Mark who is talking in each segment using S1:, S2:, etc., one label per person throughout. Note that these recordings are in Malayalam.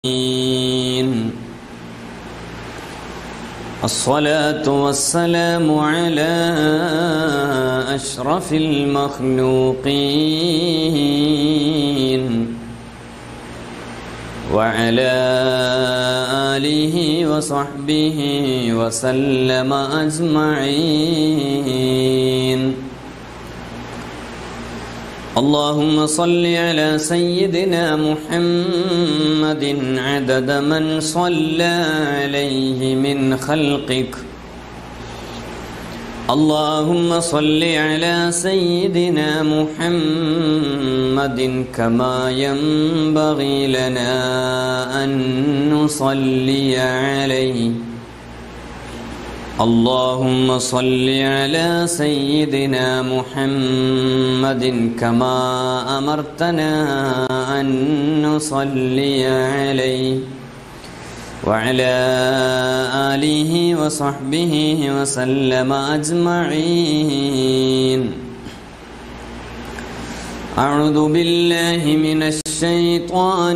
S1: العالمين الصلاة والسلام على أشرف المخلوقين وعلى آله وصحبه وسلم أجمعين اللهم صل على سيدنا محمد عدد من صلى عليه من خلقك اللهم صل على سيدنا محمد كما ينبغي لنا أن نصلي عليه اللهم صل على سيدنا محمد كما أمرتنا أن نصلي عليه وعلى آله وصحبه وسلم أجمعين أعوذ بالله من الشيطان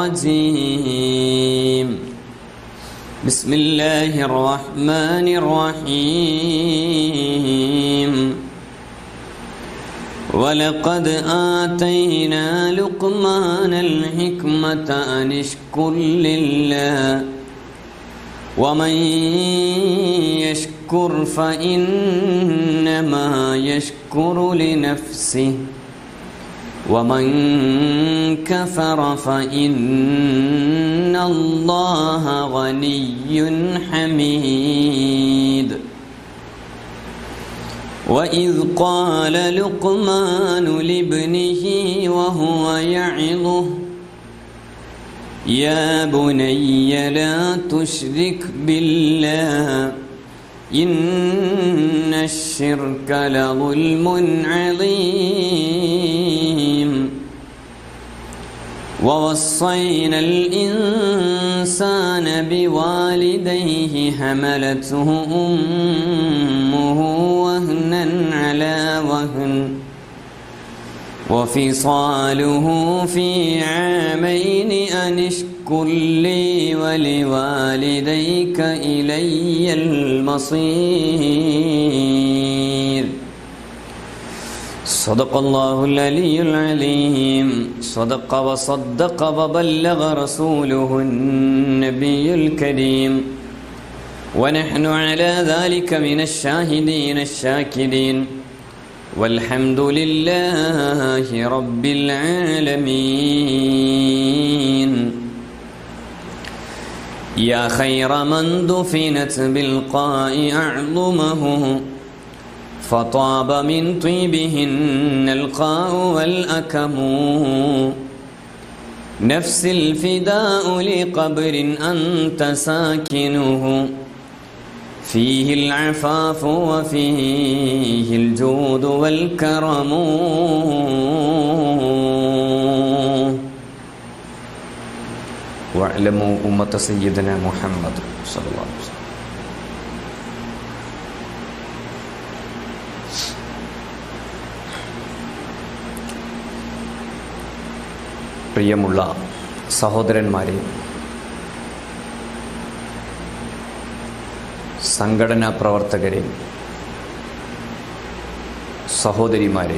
S1: الرجيم بسم الله الرحمن الرحيم ولقد آتينا لقمان الحكمة أن اشكر لله ومن يشكر فإنما يشكر لنفسه ومن كفر فإن الله غني حميد وإذ قال لقمان لابنه وهو يعظه يا بني لا تشرك بالله إن الشرك لظلم عظيم ووصينا الإنسان بوالديه حملته أمه وهنا على وهن وفصاله في عامين أن اشكر لي ولوالديك إلي المصير صدق الله العلي العليم صدق وصدق وبلغ رسوله النبي الكريم ونحن على ذلك من الشاهدين الشاكرين والحمد لله رب العالمين يا خير من دفنت بالقاء أعظمه فطاب من طيبهن القاء والأكم نفس الفداء لقبر أنت ساكنه فيه العفاف وفيه الجود والكرم واعلموا أمة سيدنا محمد صلى الله عليه وسلم പ്രിയമുള്ള സഹോദരന്മാരെ സംഘടനാ പ്രവർത്തകരെ സഹോദരിമാരെ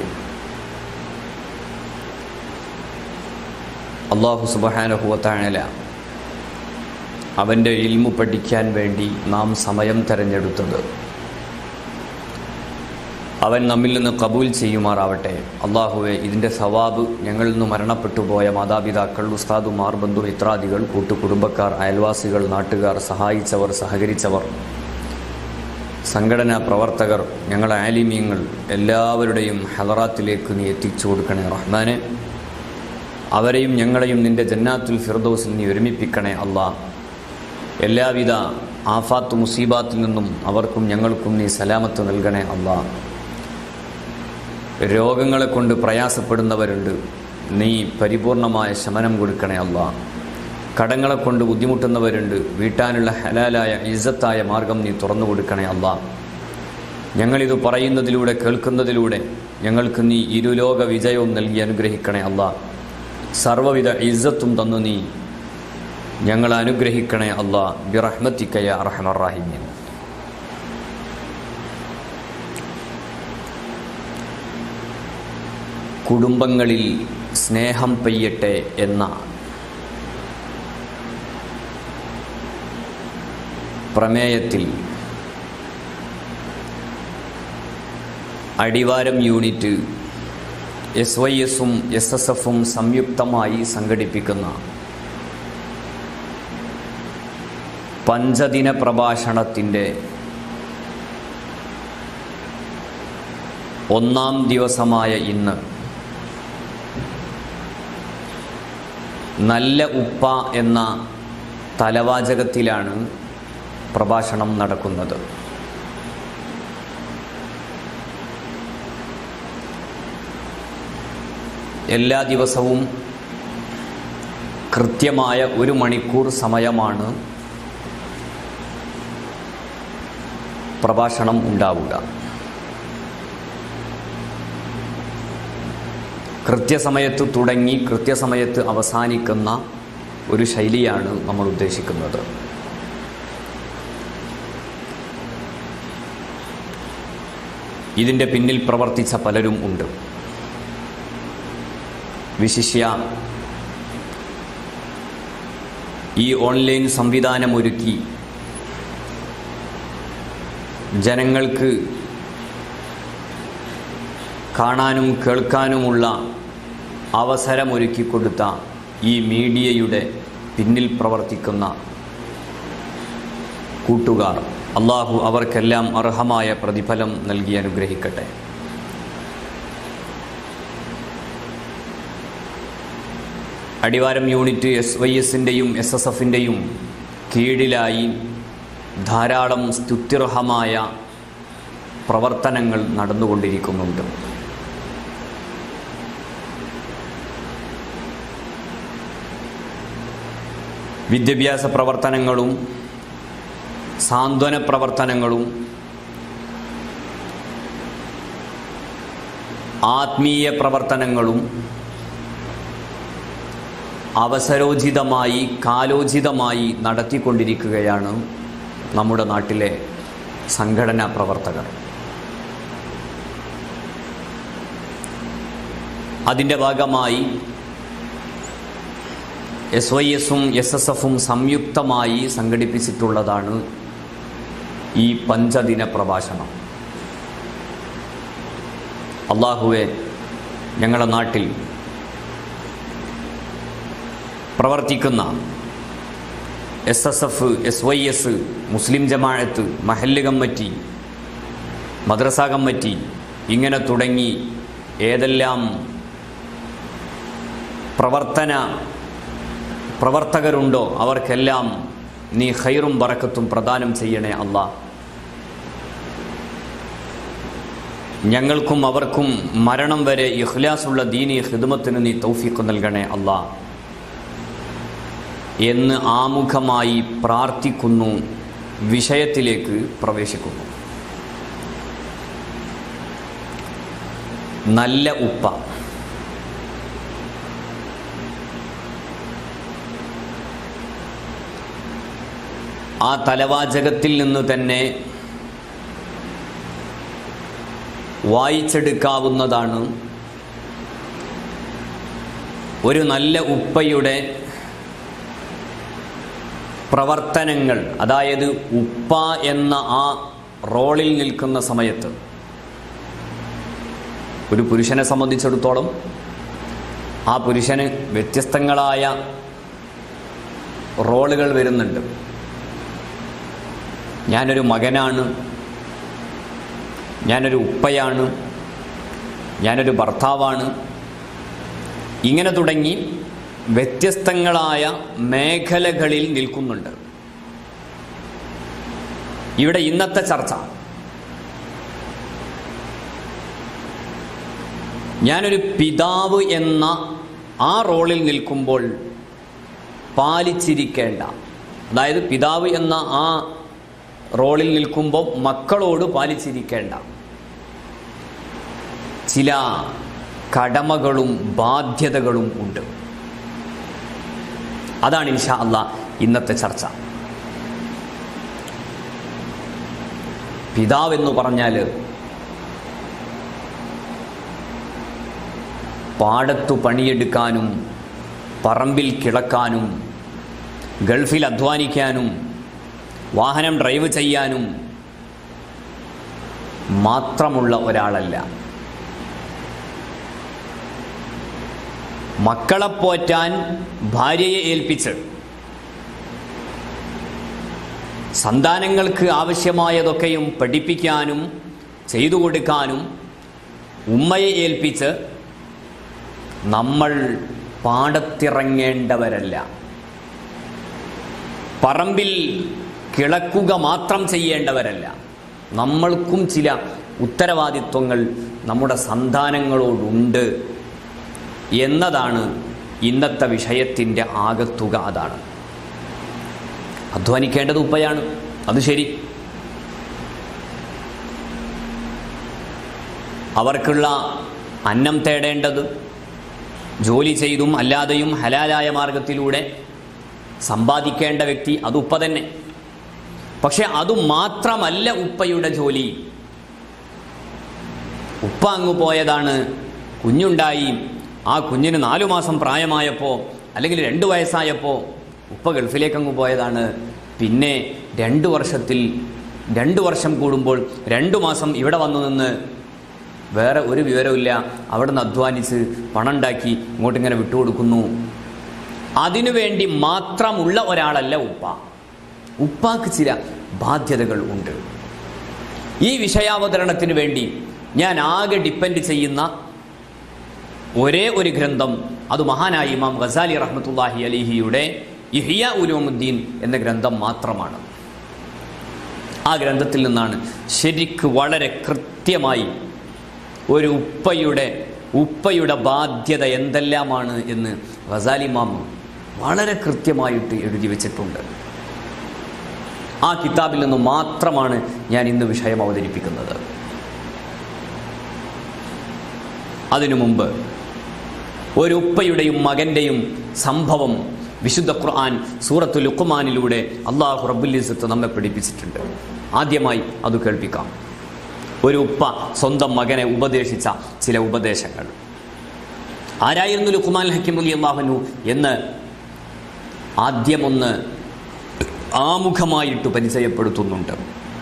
S1: അള്ളാഹു സുബഹാനഹുവത്താണല അവൻ്റെ ഇൽമു പഠിക്കാൻ വേണ്ടി നാം സമയം തിരഞ്ഞെടുത്തത് അവൻ നമ്മിൽ നിന്ന് കബൂൽ ചെയ്യുമാറാവട്ടെ അള്ളാഹുവെ ഇതിൻ്റെ സവാബ് ഞങ്ങളിൽ നിന്ന് മരണപ്പെട്ടു പോയ മാതാപിതാക്കൾ ഉസ്താദുമാർ ബന്ധുമിത്രാദികൾ കൂട്ടുകുടുംബക്കാർ അയൽവാസികൾ നാട്ടുകാർ സഹായിച്ചവർ സഹകരിച്ചവർ സംഘടനാ പ്രവർത്തകർ ഞങ്ങളെ ആലിമീങ്ങൾ എല്ലാവരുടെയും ഹലറാത്തിലേക്ക് നീ എത്തിച്ചു കൊടുക്കണേ റഹ്മാനെ അവരെയും ഞങ്ങളെയും നിന്റെ ജന്നാത്തുൽ ഫിർദോസിൽ നീ ഒരുമിപ്പിക്കണേ അള്ളാ എല്ലാവിധ ആഫാത്ത് മുസീബാത്തിൽ നിന്നും അവർക്കും ഞങ്ങൾക്കും നീ സലാമത്ത് നൽകണേ അള്ളാ രോഗങ്ങളെ കൊണ്ട് പ്രയാസപ്പെടുന്നവരുണ്ട് നീ പരിപൂർണമായ ശമനം കൊടുക്കണേ അള്ളാ കടങ്ങളെ കൊണ്ട് ബുദ്ധിമുട്ടുന്നവരുണ്ട് വീട്ടാനുള്ള ഹലാലായ ഇസ്സത്തായ മാർഗം നീ തുറന്നു കൊടുക്കണേ അള്ളാ ഞങ്ങളിത് പറയുന്നതിലൂടെ കേൾക്കുന്നതിലൂടെ ഞങ്ങൾക്ക് നീ ഇരുലോക വിജയവും നൽകി അനുഗ്രഹിക്കണേ അല്ലാ സർവ്വവിധ ഇസ്സത്തും തന്നു നീ ഞങ്ങൾ അനുഗ്രഹിക്കണേ അള്ളാ ബിറഹ്മത്തിക്കയ അറഹമറാഹിമീൻ കുടുംബങ്ങളിൽ സ്നേഹം പെയ്യട്ടെ എന്ന പ്രമേയത്തിൽ അടിവാരം യൂണിറ്റ് എസ് വൈ എസും എസ് എസ് എഫും സംയുക്തമായി സംഘടിപ്പിക്കുന്ന പഞ്ചദിന പ്രഭാഷണത്തിൻ്റെ ഒന്നാം ദിവസമായ ഇന്ന് നല്ല ഉപ്പ എന്ന തലവാചകത്തിലാണ് പ്രഭാഷണം നടക്കുന്നത് എല്ലാ ദിവസവും കൃത്യമായ ഒരു മണിക്കൂർ സമയമാണ് പ്രഭാഷണം ഉണ്ടാവുക കൃത്യസമയത്ത് തുടങ്ങി കൃത്യസമയത്ത് അവസാനിക്കുന്ന ഒരു ശൈലിയാണ് നമ്മൾ ഉദ്ദേശിക്കുന്നത് ഇതിൻ്റെ പിന്നിൽ പ്രവർത്തിച്ച പലരും ഉണ്ട് വിശിഷ്യ ഈ ഓൺലൈൻ സംവിധാനമൊരുക്കി ജനങ്ങൾക്ക് കാണാനും കേൾക്കാനുമുള്ള അവസരമൊരുക്കി കൊടുത്ത ഈ മീഡിയയുടെ പിന്നിൽ പ്രവർത്തിക്കുന്ന കൂട്ടുകാർ അള്ളാഹു അവർക്കെല്ലാം അർഹമായ പ്രതിഫലം നൽകി അനുഗ്രഹിക്കട്ടെ അടിവാരം യൂണിറ്റ് എസ് വൈ എസിൻ്റെയും എസ് എസ് എഫിൻ്റെയും കീഴിലായി ധാരാളം സ്തുത്യർഹമായ പ്രവർത്തനങ്ങൾ നടന്നുകൊണ്ടിരിക്കുന്നുണ്ട് വിദ്യാഭ്യാസ പ്രവർത്തനങ്ങളും സാന്ത്വന പ്രവർത്തനങ്ങളും ആത്മീയ പ്രവർത്തനങ്ങളും അവസരോചിതമായി കാലോചിതമായി നടത്തിക്കൊണ്ടിരിക്കുകയാണ് നമ്മുടെ നാട്ടിലെ സംഘടനാ പ്രവർത്തകർ അതിൻ്റെ ഭാഗമായി എസ് വൈ എസും എസ് എസ് എഫും സംയുക്തമായി സംഘടിപ്പിച്ചിട്ടുള്ളതാണ് ഈ പഞ്ചദിന പ്രഭാഷണം അള്ളാഹുവെ ഞങ്ങളുടെ നാട്ടിൽ പ്രവർത്തിക്കുന്ന S S F S Y S മുസ്ലിം ജമാഅത്ത് മഹല്ല് കമ്മിറ്റി മദ്രസ കമ്മിറ്റി ഇങ്ങനെ തുടങ്ങി ഏതെല്ലാം പ്രവർത്തന പ്രവർത്തകരുണ്ടോ അവർക്കെല്ലാം നീ ഖൈറും ബറക്കത്തും പ്രദാനം ചെയ്യണേ അല്ലാ ഞങ്ങൾക്കും അവർക്കും മരണം വരെ ഇഖ്ലാസുള്ള ദീനി ഹിദ്മത്തിന് നീ തൗഫീഖ് നൽകണേ അല്ലാ എന്ന് ആമുഖമായി പ്രാർത്ഥിക്കുന്നു വിഷയത്തിലേക്ക് പ്രവേശിക്കുന്നു നല്ല ഉപ്പ ആ തലവാചകത്തിൽ നിന്ന് തന്നെ വായിച്ചെടുക്കാവുന്നതാണ് ഒരു നല്ല ഉപ്പയുടെ പ്രവർത്തനങ്ങൾ അതായത് ഉപ്പ എന്ന ആ റോളിൽ നിൽക്കുന്ന സമയത്ത് ഒരു പുരുഷനെ സംബന്ധിച്ചിടത്തോളം ആ പുരുഷന് വ്യത്യസ്തങ്ങളായ റോളുകൾ വരുന്നുണ്ട് ഞാനൊരു മകനാണ് ഞാനൊരു ഉപ്പയാണ് ഞാനൊരു ഭർത്താവാണ് ഇങ്ങനെ തുടങ്ങി വ്യത്യസ്തങ്ങളായ മേഖലകളിൽ നിൽക്കുന്നുണ്ട് ഇവിടെ ഇന്നത്തെ ചർച്ച ഞാനൊരു പിതാവ് എന്ന ആ റോളിൽ നിൽക്കുമ്പോൾ പാലിച്ചിരിക്കേണ്ട അതായത് പിതാവ് എന്ന ആ റോളിൽ നിൽക്കുമ്പോൾ മക്കളോട് പാലിച്ചിരിക്കേണ്ട ചില കടമകളും ബാധ്യതകളും ഉണ്ട് അതാണ് ഇൻഷാ അല്ല ഇന്നത്തെ ചർച്ച പിതാവെന്ന് പറഞ്ഞാൽ പാടത്തു പണിയെടുക്കാനും പറമ്പിൽ കിളക്കാനും ഗൾഫിൽ അധ്വാനിക്കാനും വാഹനം ഡ്രൈവ് ചെയ്യാനും മാത്രമുള്ള ഒരാളല്ല മക്കളെ പോറ്റാൻ ഭാര്യയെ ഏൽപ്പിച്ച് സന്താനങ്ങൾക്ക് ആവശ്യമായതൊക്കെയും പഠിപ്പിക്കാനും ചെയ്തു കൊടുക്കാനും ഉമ്മയെ ഏൽപ്പിച്ച് നമ്മൾ പാടത്തിറങ്ങേണ്ടവരല്ല പറമ്പിൽ കിളക്കുക മാത്രം ചെയ്യേണ്ടവരല്ല നമ്മൾക്കും ചില ഉത്തരവാദിത്വങ്ങൾ നമ്മുടെ സന്താനങ്ങളോടുണ്ട് എന്നതാണ് ഇന്നത്തെ വിഷയത്തിൻ്റെ ആകത്തുക അതാണ് അധ്വാനിക്കേണ്ടത് ഉപ്പയാണ് അത് ശരി അവർക്കുള്ള അന്നം തേടേണ്ടത് ജോലി ചെയ്തും അല്ലാതെയും ഹലാലായ മാർഗത്തിലൂടെ സമ്പാദിക്കേണ്ട വ്യക്തി അത് ഉപ്പ തന്നെ പക്ഷെ അത് മാത്രമല്ല ഉപ്പയുടെ ജോലി ഉപ്പ അങ്ങ് പോയതാണ് കുഞ്ഞുണ്ടായി ആ കുഞ്ഞിന് നാലു മാസം പ്രായമായപ്പോൾ അല്ലെങ്കിൽ രണ്ട് വയസ്സായപ്പോൾ ഉപ്പ ഗൾഫിലേക്ക് അങ്ങ് പോയതാണ് പിന്നെ രണ്ട് വർഷത്തിൽ രണ്ട് വർഷം കൂടുമ്പോൾ രണ്ടു മാസം ഇവിടെ വന്നു നിന്ന് വേറെ ഒരു വിവരമില്ല അവിടെ നിന്ന് അധ്വാനിച്ച് പണം ഉണ്ടാക്കി ഇങ്ങോട്ടിങ്ങനെ വിട്ടുകൊടുക്കുന്നു അതിനുവേണ്ടി മാത്രമുള്ള ഒരാളല്ല ഉപ്പ ഉപ്പാക്ക് ചില ബാധ്യതകൾ ഉണ്ട് ഈ വിഷയാവതരണത്തിന് വേണ്ടി ഞാൻ ആകെ ഡിപ്പെൻഡ് ചെയ്യുന്ന ഒരേ ഒരു ഗ്രന്ഥം അത് മഹാനായ ഇമാം ഗസാലി റഹ്മത്തുല്ലാഹി അലിഹിയുടെ ഇഹിയ ഉലൂമുദ്ദീൻ എന്ന ഗ്രന്ഥം മാത്രമാണ് ആ ഗ്രന്ഥത്തിൽ നിന്നാണ് ശരിക്ക് വളരെ കൃത്യമായി ഒരു ഉപ്പയുടെ ഉപ്പയുടെ ബാധ്യത എന്തെല്ലാമാണ് എന്ന് ഗസാലി ഇമാം വളരെ കൃത്യമായിട്ട് എഴുതി വെച്ചിട്ടുണ്ട് ആ കിതാബിൽ നിന്ന് മാത്രമാണ് ഞാൻ ഇന്ന് വിഷയം അവതരിപ്പിക്കുന്നത് അതിനു മുമ്പ് ഒരു ഉപ്പയുടെയും മകൻ്റെയും സംഭവം വിശുദ്ധ ഖുർആൻ സൂറത്തു ലുക്കുമാനിലൂടെ അള്ളാഹു റബ്ബുലിസത്ത് നമ്മെ പഠിപ്പിച്ചിട്ടുണ്ട് ആദ്യമായി അത് കേൾപ്പിക്കാം ഒരു ഉപ്പ സ്വന്തം മകനെ ഉപദേശിച്ച ചില ഉപദേശങ്ങൾ ആരായിരുന്നു ലുക്കുമാൻ ഹക്കിം അലി അള്ളാഹനു എന്ന് ആദ്യമൊന്ന് ആമുഖമായിട്ട് പരിചയപ്പെടുത്തുന്നുണ്ട്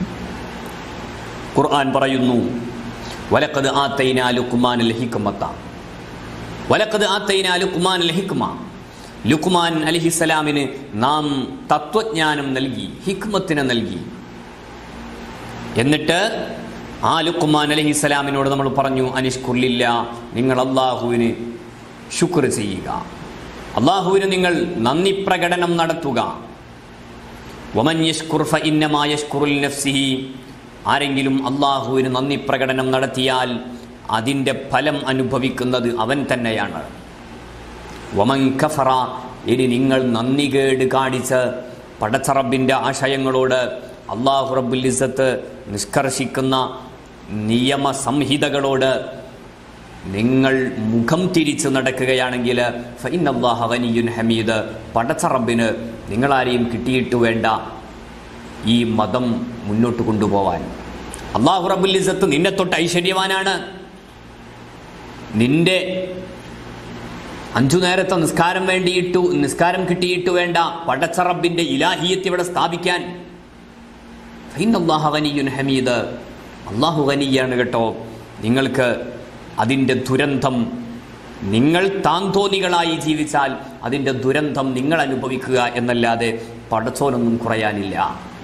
S1: ഖുർആൻ പറയുന്നു വലക്കത് ആത്തൈന ലുക്കുമാൻ ഹിക്കുമത്ത വലക്കത് ആത്തൈന ലുക്കുമാൻ ഹിക്കുമ ലുക്കുമാൻ അലിഹിസലാമിന് നാം തത്വജ്ഞാനം നൽകി ഹിക്മത്തിനെ നൽകി എന്നിട്ട് ആ ലുക്കുമാൻ അലഹിസലാമിനോട് നമ്മൾ പറഞ്ഞു അനിഷ്കുർലില്ല നിങ്ങൾ അള്ളാഹുവിന് ശുക്ർ ചെയ്യുക അള്ളാഹുവിന് നിങ്ങൾ നന്ദി പ്രകടനം നടത്തുക വമൻ യഷ്കുർ ഫ ഇന്നമാ യഷ്കുറുൽ നഫ്സിഹി ആരെങ്കിലും അള്ളാഹുവിന് നന്ദി പ്രകടനം നടത്തിയാൽ അതിൻ്റെ ഫലം അനുഭവിക്കുന്നത് അവൻ തന്നെയാണ് വമൻ കഫറ ഇനി നിങ്ങൾ നന്ദികേട് കാണിച്ച് പടച്ചറബിൻ്റെ ആശയങ്ങളോട് അള്ളാഹു റബ്ബുൽ ഇസത്ത് നിഷ്കർഷിക്കുന്ന നിയമ സംഹിതകളോട് നിങ്ങൾ മുഖം തിരിച്ചു നടക്കുകയാണെങ്കിൽ ഫൈനല്ലാഹവനിയുൻ ഹമീദ് പടച്ചറബിന് നിങ്ങളാരെയും കിട്ടിയിട്ട് വേണ്ട ഈ മതം മുന്നോട്ട് കൊണ്ടുപോവാൻ അള്ളാഹു റബ്ബുൽ ഇസത്ത് നിന്നെ തൊട്ട് ഐശ്വര്യവാനാണ് നിന്റെ അഞ്ചു നേരത്തെ നിസ്കാരം വേണ്ടിയിട്ടു നിസ്കാരം കിട്ടിയിട്ട് വേണ്ട പടച്ചറബിന്റെ ഇലാഹിയത്ത് ഇവിടെ സ്ഥാപിക്കാൻ ഫൈനല്ലാഹവനിയുൻ ഹമീദ് അള്ളാഹു ഖനിയാണ് കേട്ടോ നിങ്ങൾക്ക് അതിൻ്റെ ദുരന്തം നിങ്ങൾ താന്തോന്നികളായി ജീവിച്ചാൽ അതിൻ്റെ ദുരന്തം നിങ്ങൾ അനുഭവിക്കുക എന്നല്ലാതെ പടച്ചോനൊന്നും കുറയാനില്ല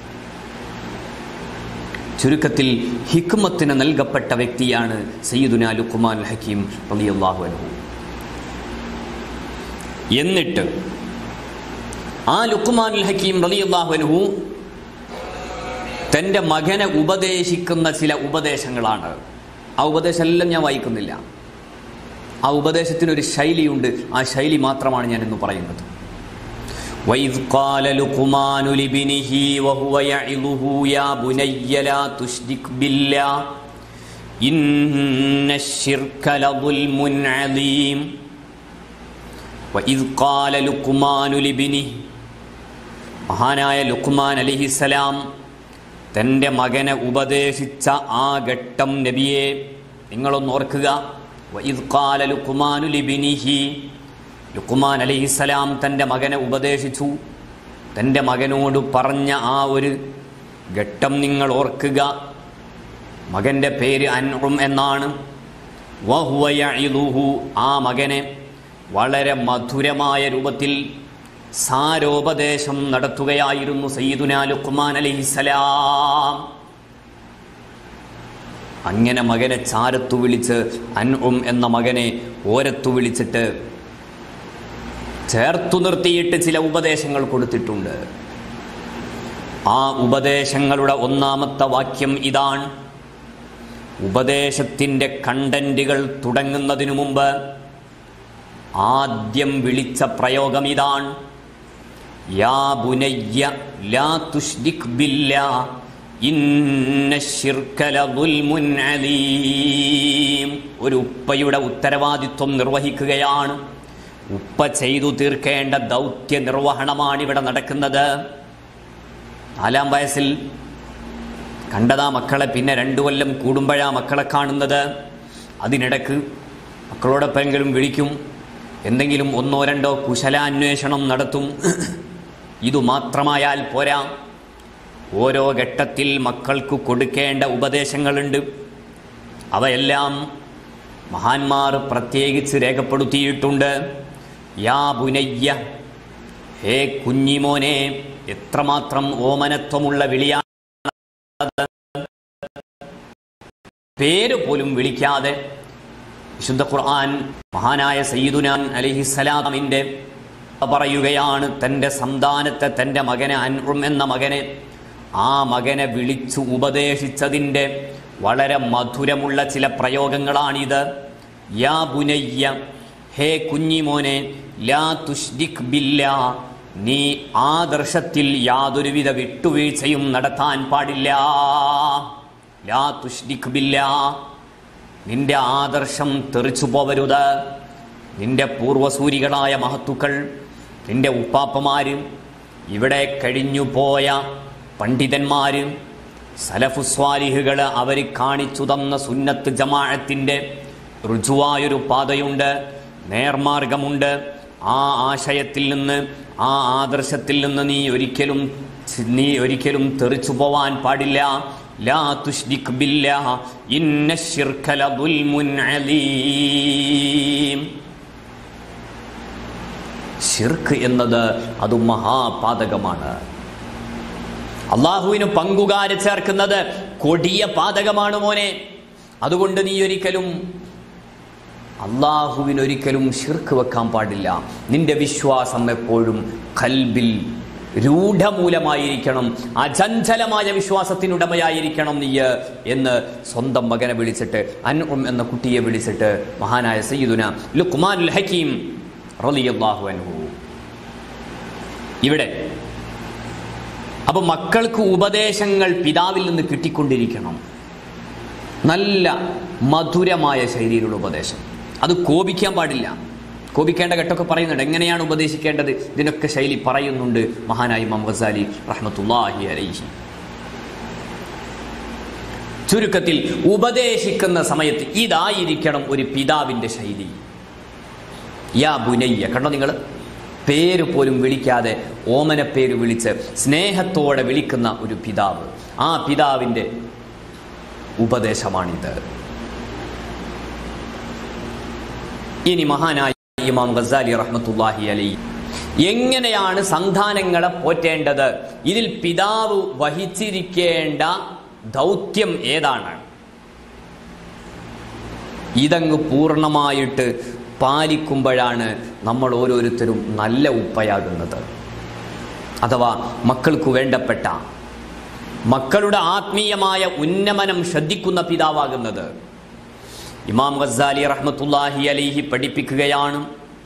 S1: ചുരുക്കത്തിൽ ഹിക്മത്തിന് നൽകപ്പെട്ട വ്യക്തിയാണ് സയ്യിദുന ലുക്കുമാൻ ഹക്കീം റളിയല്ലാഹു അൻഹു എന്നിട്ട് ആ ലുക്കുമാനുൽ ഹക്കീം റളിയല്ലാഹു അൻഹു തൻ്റെ മകനെ ഉപദേശിക്കുന്ന ചില ഉപദേശങ്ങളാണ് ആ ഉപദേശമെല്ലാം ഞാൻ വായിക്കുന്നില്ല ആ ഉപദേശത്തിനൊരു ശൈലിയുണ്ട് ആ ശൈലി മാത്രമാണ് ഞാൻ ഇന്ന് പറയുന്നത് وإذ قال لقمان لابنه وهو يعظه يا بني لا تشرك بالله إن الشرك لظلم عظيم وإذ قال لقمان لابنه മഹാനായ ലുക്മാൻ അലിഹിസലാം തൻ്റെ മകനെ ഉപദേശിച്ച ആ ഘട്ടം നബിയെ നിങ്ങളൊന്ന് ഓർക്കുക വഇദ് ഖാല ലുക്മാനു ലിബ്നിഹി ലുക്മാൻ അലിഹിസലാം തൻ്റെ മകനെ ഉപദേശിച്ചു തൻ്റെ മകനോട് പറഞ്ഞ ആ ഒരു ഘട്ടം നിങ്ങൾ ഓർക്കുക മകൻ്റെ പേര് അൻറും എന്നാണ് വഹുവ യഇദുഹു ആ മകനെ വളരെ മധുരമായ രൂപത്തിൽ സാരോപദേശം നടത്തുകയായിരുന്നു സയ്യിദുന ലുക്മാൻ അലൈഹിസലാം അങ്ങനെ മകനെ ചാരത്തു വിളിച്ച് അൻഉം എന്ന മകനെ ഓരത്തു വിളിച്ചിട്ട് ചേർത്തു നിർത്തിയിട്ട് ചില ഉപദേശങ്ങൾ കൊടുത്തിട്ടുണ്ട് ആ ഉപദേശങ്ങളുടെ ഒന്നാമത്തെ വാക്യം ഇതാണ് ഉപദേശത്തിൻ്റെ കണ്ടന്റുകൾ തുടങ്ങുന്നതിനു മുമ്പ് ആദ്യം വിളിച്ച പ്രയോഗം ഇതാണ് യാ ബുനയ്യ ലാ തുഷ്രിക് ബില്ലാ ഇന്ന ശിർക ലദുൽമുൻ അലീം ഒരു ഉപ്പയുടെ ഉത്തരവാദിത്വം നിർവഹിക്കുകയാണ് ഉപ്പ ചെയ്തു തീർക്കേണ്ട ദൗത്യ നിർവഹണമാണ് ഇവിടെ നടക്കുന്നത് നാലാം വയസ്സിൽ കണ്ടതാ മക്കളെ പിന്നെ രണ്ടു കൊല്ലം കൂടുമ്പോഴാ മക്കളെ കാണുന്നത് അതിനിടക്ക് മക്കളോടൊപ്പെങ്കിലും വിളിക്കും എന്തെങ്കിലും ഒന്നോ രണ്ടോ കുശലാന്വേഷണം നടത്തും ഇതു മാത്രമായാൽ പോരാ ഓരോ ഘട്ടത്തിൽ മക്കൾക്ക് കൊടുക്കേണ്ട ഉപദേശങ്ങളുണ്ട് അവയെല്ലാം മഹാന്മാർ പ്രത്യേകിച്ച് രേഖപ്പെടുത്തിയിട്ടുണ്ട് യാ ബുനയ്യ ഹേ കുഞ്ഞിമോനെ എത്രമാത്രം ഓമനത്വമുള്ള വിളിയാണ് പേര് പോലും വിളിക്കാതെ വിശുദ്ധ ഖുർആൻ മഹാനായ സയ്യിദുനാൻ അലിഹിസലാമിൻ്റെ പറയുകയാണ് തൻ്റെ സന്താനത്തെ തൻ്റെ മകനെ അൻറും എന്ന മകനെ ആ മകനെ വിളിച്ചു ഉപദേശിച്ചതിൻ്റെ വളരെ മധുരമുള്ള ചില പ്രയോഗങ്ങളാണിത് യാ ബുനയ്യ ഹേ കുഞ്ഞിമോനെ ലാ തുഷ്രിക് ബില്ലാ നീ ആദർശത്തിൽ യാതൊരുവിധ വിട്ടുവീഴ്ചയും നടത്താൻ പാടില്ല ലാ തുഷ്രിക് ബില്ലാ നിന്റെ ആദർശം തെറിച്ചു പോവരുത് നിന്റെ പൂർവസൂരികളായ മഹത്തുക്കൾ നിന്റെ ഉപ്പാപ്പമാര് ഇവിടെ കഴിഞ്ഞു പോയ പണ്ഡിതന്മാര് സലഫുസ്വാലിഹുകൾ അവർ കാണിച്ചു തന്ന സുന്നത്ത് ജമാഅത്തിൻ്റെ ഋജുവായൊരു പാതയുണ്ട് നേർമാർഗമുണ്ട് ആ ആശയത്തിൽ നിന്ന് ആ ആദർശത്തിൽ നിന്ന് നീ ഒരിക്കലും നീ ഒരിക്കലും തെറിച്ചു പോവാൻ പാടില്ല ലാ തുഷ്രിക് ബില്ലാ ഇന്ന ശിർക ലദുൽമുൻ അലീം ഷിർക്ക് എന്നത് അത് മഹാപാതകമാണ് അള്ളാഹുവിന് പങ്കുകാര് ചേർക്കുന്നത് കൊടിയ പാതകമാണ് മോനെ അതുകൊണ്ട് നീ ഒരിക്കലും അള്ളാഹുവിനൊരിക്കലും ഷിർക്ക് വെക്കാൻ പാടില്ല നിന്റെ വിശ്വാസം എപ്പോഴും കൽബിൽ രൂഢമൂലമായിരിക്കണം അചഞ്ചലമായ വിശ്വാസത്തിനുടമയായിരിക്കണം നീ എന്ന് സ്വന്തം മകനെ വിളിച്ചിട്ട് അൻഉം എന്ന കുട്ടിയെ വിളിച്ചിട്ട് മഹാനായ സയ്യിദുന ലുക്മാനുൽ ഹക്കീം റളിയല്ലാഹു അൻഹു ഇവിടെ അപ്പൊ മക്കൾക്ക് ഉപദേശങ്ങൾ പിതാവിൽ നിന്ന് കിട്ടിക്കൊണ്ടിരിക്കണം നല്ല മധുരമായ ശൈലിയിലുള്ള ഉപദേശം അത് കോപിക്കാൻ പാടില്ല കോപിക്കേണ്ട ഘട്ടമൊക്കെ പറയുന്നുണ്ട് എങ്ങനെയാണ് ഉപദേശിക്കേണ്ടത് ഇതിനൊക്കെ ശൈലി പറയുന്നുണ്ട് മഹാനായി ഇമാം ഗസാലി റഹ്മത്തുല്ലാഹി അലൈഹി ചുരുക്കത്തിൽ ഉപദേശിക്കുന്ന സമയത്ത് ഇതായിരിക്കണം ഒരു പിതാവിന്റെ ശൈലി യാ ബുനയ്യ കണ്ടോ നിങ്ങൾ പേര് പോലും വിളിക്കാതെ ഓമന പേര് വിളിച്ച് സ്നേഹത്തോടെ വിളിക്കുന്ന ഒരു പിതാവ് ആ പിതാവിൻ്റെ ഉപദേശമാണിത് ഇനി മഹാനായ ഇമാം ഗസാലി റഹ്മത്തുല്ലാഹി അലൈ എങ്ങനെയാണ് സന്താനങ്ങളെ പോറ്റേണ്ടത് ഇതിൽ പിതാവ് വഹിച്ചിരിക്കേണ്ട ദൗത്യം ഏതാണ് ഇതങ്ങ് പൂർണ്ണമായിട്ട് പാലിക്കുമ്പോഴാണ് നമ്മൾ ഓരോരുത്തരും നല്ല ഉപ്പയാകുന്നത് അഥവാ മക്കൾക്ക് വേണ്ടപ്പെട്ട മക്കളുടെ ആത്മീയമായ ഉന്നമനം ശ്രദ്ധിക്കുന്ന പിതാവാകുന്നത് ഇമാം ഗസാലി റഹ്മത്തുല്ലാഹി അലിഹി പഠിപ്പിക്കുകയാണ്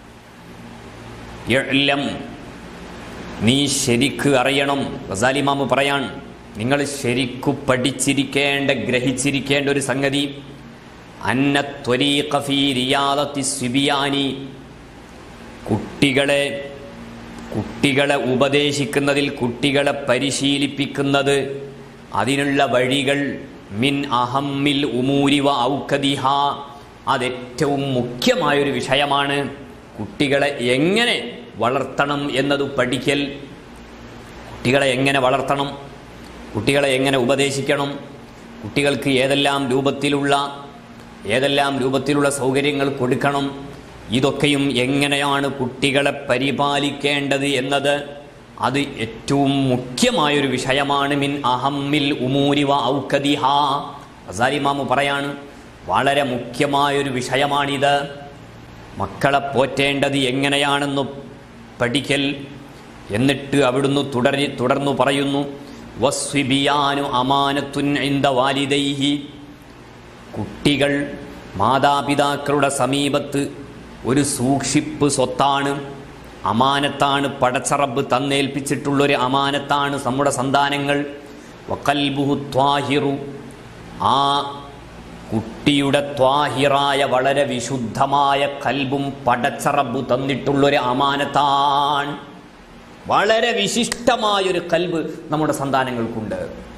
S1: ഇഅ്ലം, നീ ശരിക്ക് അറിയണം ഗസാലി ഇമാമ് പറയാൻ നിങ്ങൾ ശരിക്കു പഠിച്ചിരിക്കേണ്ട ഗ്രഹിച്ചിരിക്കേണ്ട ഒരു സംഗതി അന്ന ത്വരീഖ ഫീ റിയാദത്തി സ്വിബിയാനി കുട്ടികളെ കുട്ടികളെ ഉപദേശിക്കുന്നതിൽ കുട്ടികളെ പരിശീലിപ്പിക്കുന്നത് അതിനുള്ള വഴികൾ മിൻ അഹമ്മിൽ ഉമൂരി വ ഔക്കദിഹ അതേറ്റവും മുഖ്യമായൊരു വിഷയമാണ് കുട്ടികളെ എങ്ങനെ വളർത്തണം എന്നത് പഠിക്കൽ കുട്ടികളെ എങ്ങനെ വളർത്തണം കുട്ടികളെ എങ്ങനെ ഉപദേശിക്കണം കുട്ടികൾക്ക് ഏതെല്ലാം രൂപത്തിലുള്ള ഏതെല്ലാം രൂപത്തിലുള്ള സൗകര്യങ്ങൾ കൊടുക്കണം ഇതൊക്കെയും എങ്ങനെയാണ് കുട്ടികളെ പരിപാലിക്കേണ്ടത് എന്നത് അത് ഏറ്റവും മുഖ്യമായൊരു വിഷയമാണ് മിൻ അഹമ്മിൽ ഉമൂരി വ ഔക്കദിഹ അസാലിമാമു പറയാണ് വളരെ മുഖ്യമായൊരു വിഷയമാണിത് മക്കളെ പോറ്റേണ്ടത് എങ്ങനെയാണെന്ന് പഠിക്കൽ എന്നിട്ട് അവിടുന്ന് തുടരി തുടർന്നു പറയുന്നു വസ്വിബിയാനു അമാനത്തുൻ ഇന്ത വാലിദൈഹി കുട്ടികൾ മാതാപിതാക്കളുടെ സമീപത്ത് ഒരു സൂക്ഷിപ്പ് സ്വത്താണ് അമാനത്താണ് പടച്ചറബ് തന്നേൽപ്പിച്ചിട്ടുള്ളൊരു അമാനത്താണ് നമ്മുടെ സന്താനങ്ങൾ വക്കൽബുഹു ത്വാഹിറു ആ കുട്ടിയുടെ ത്വാഹിറായ വളരെ വിശുദ്ധമായ കൽബും പടച്ചറബ് തന്നിട്ടുള്ളൊരു അമാനത്താണ് വളരെ വിശിഷ്ടമായൊരു കൽബ് നമ്മുടെ സന്താനങ്ങൾക്കുണ്ട്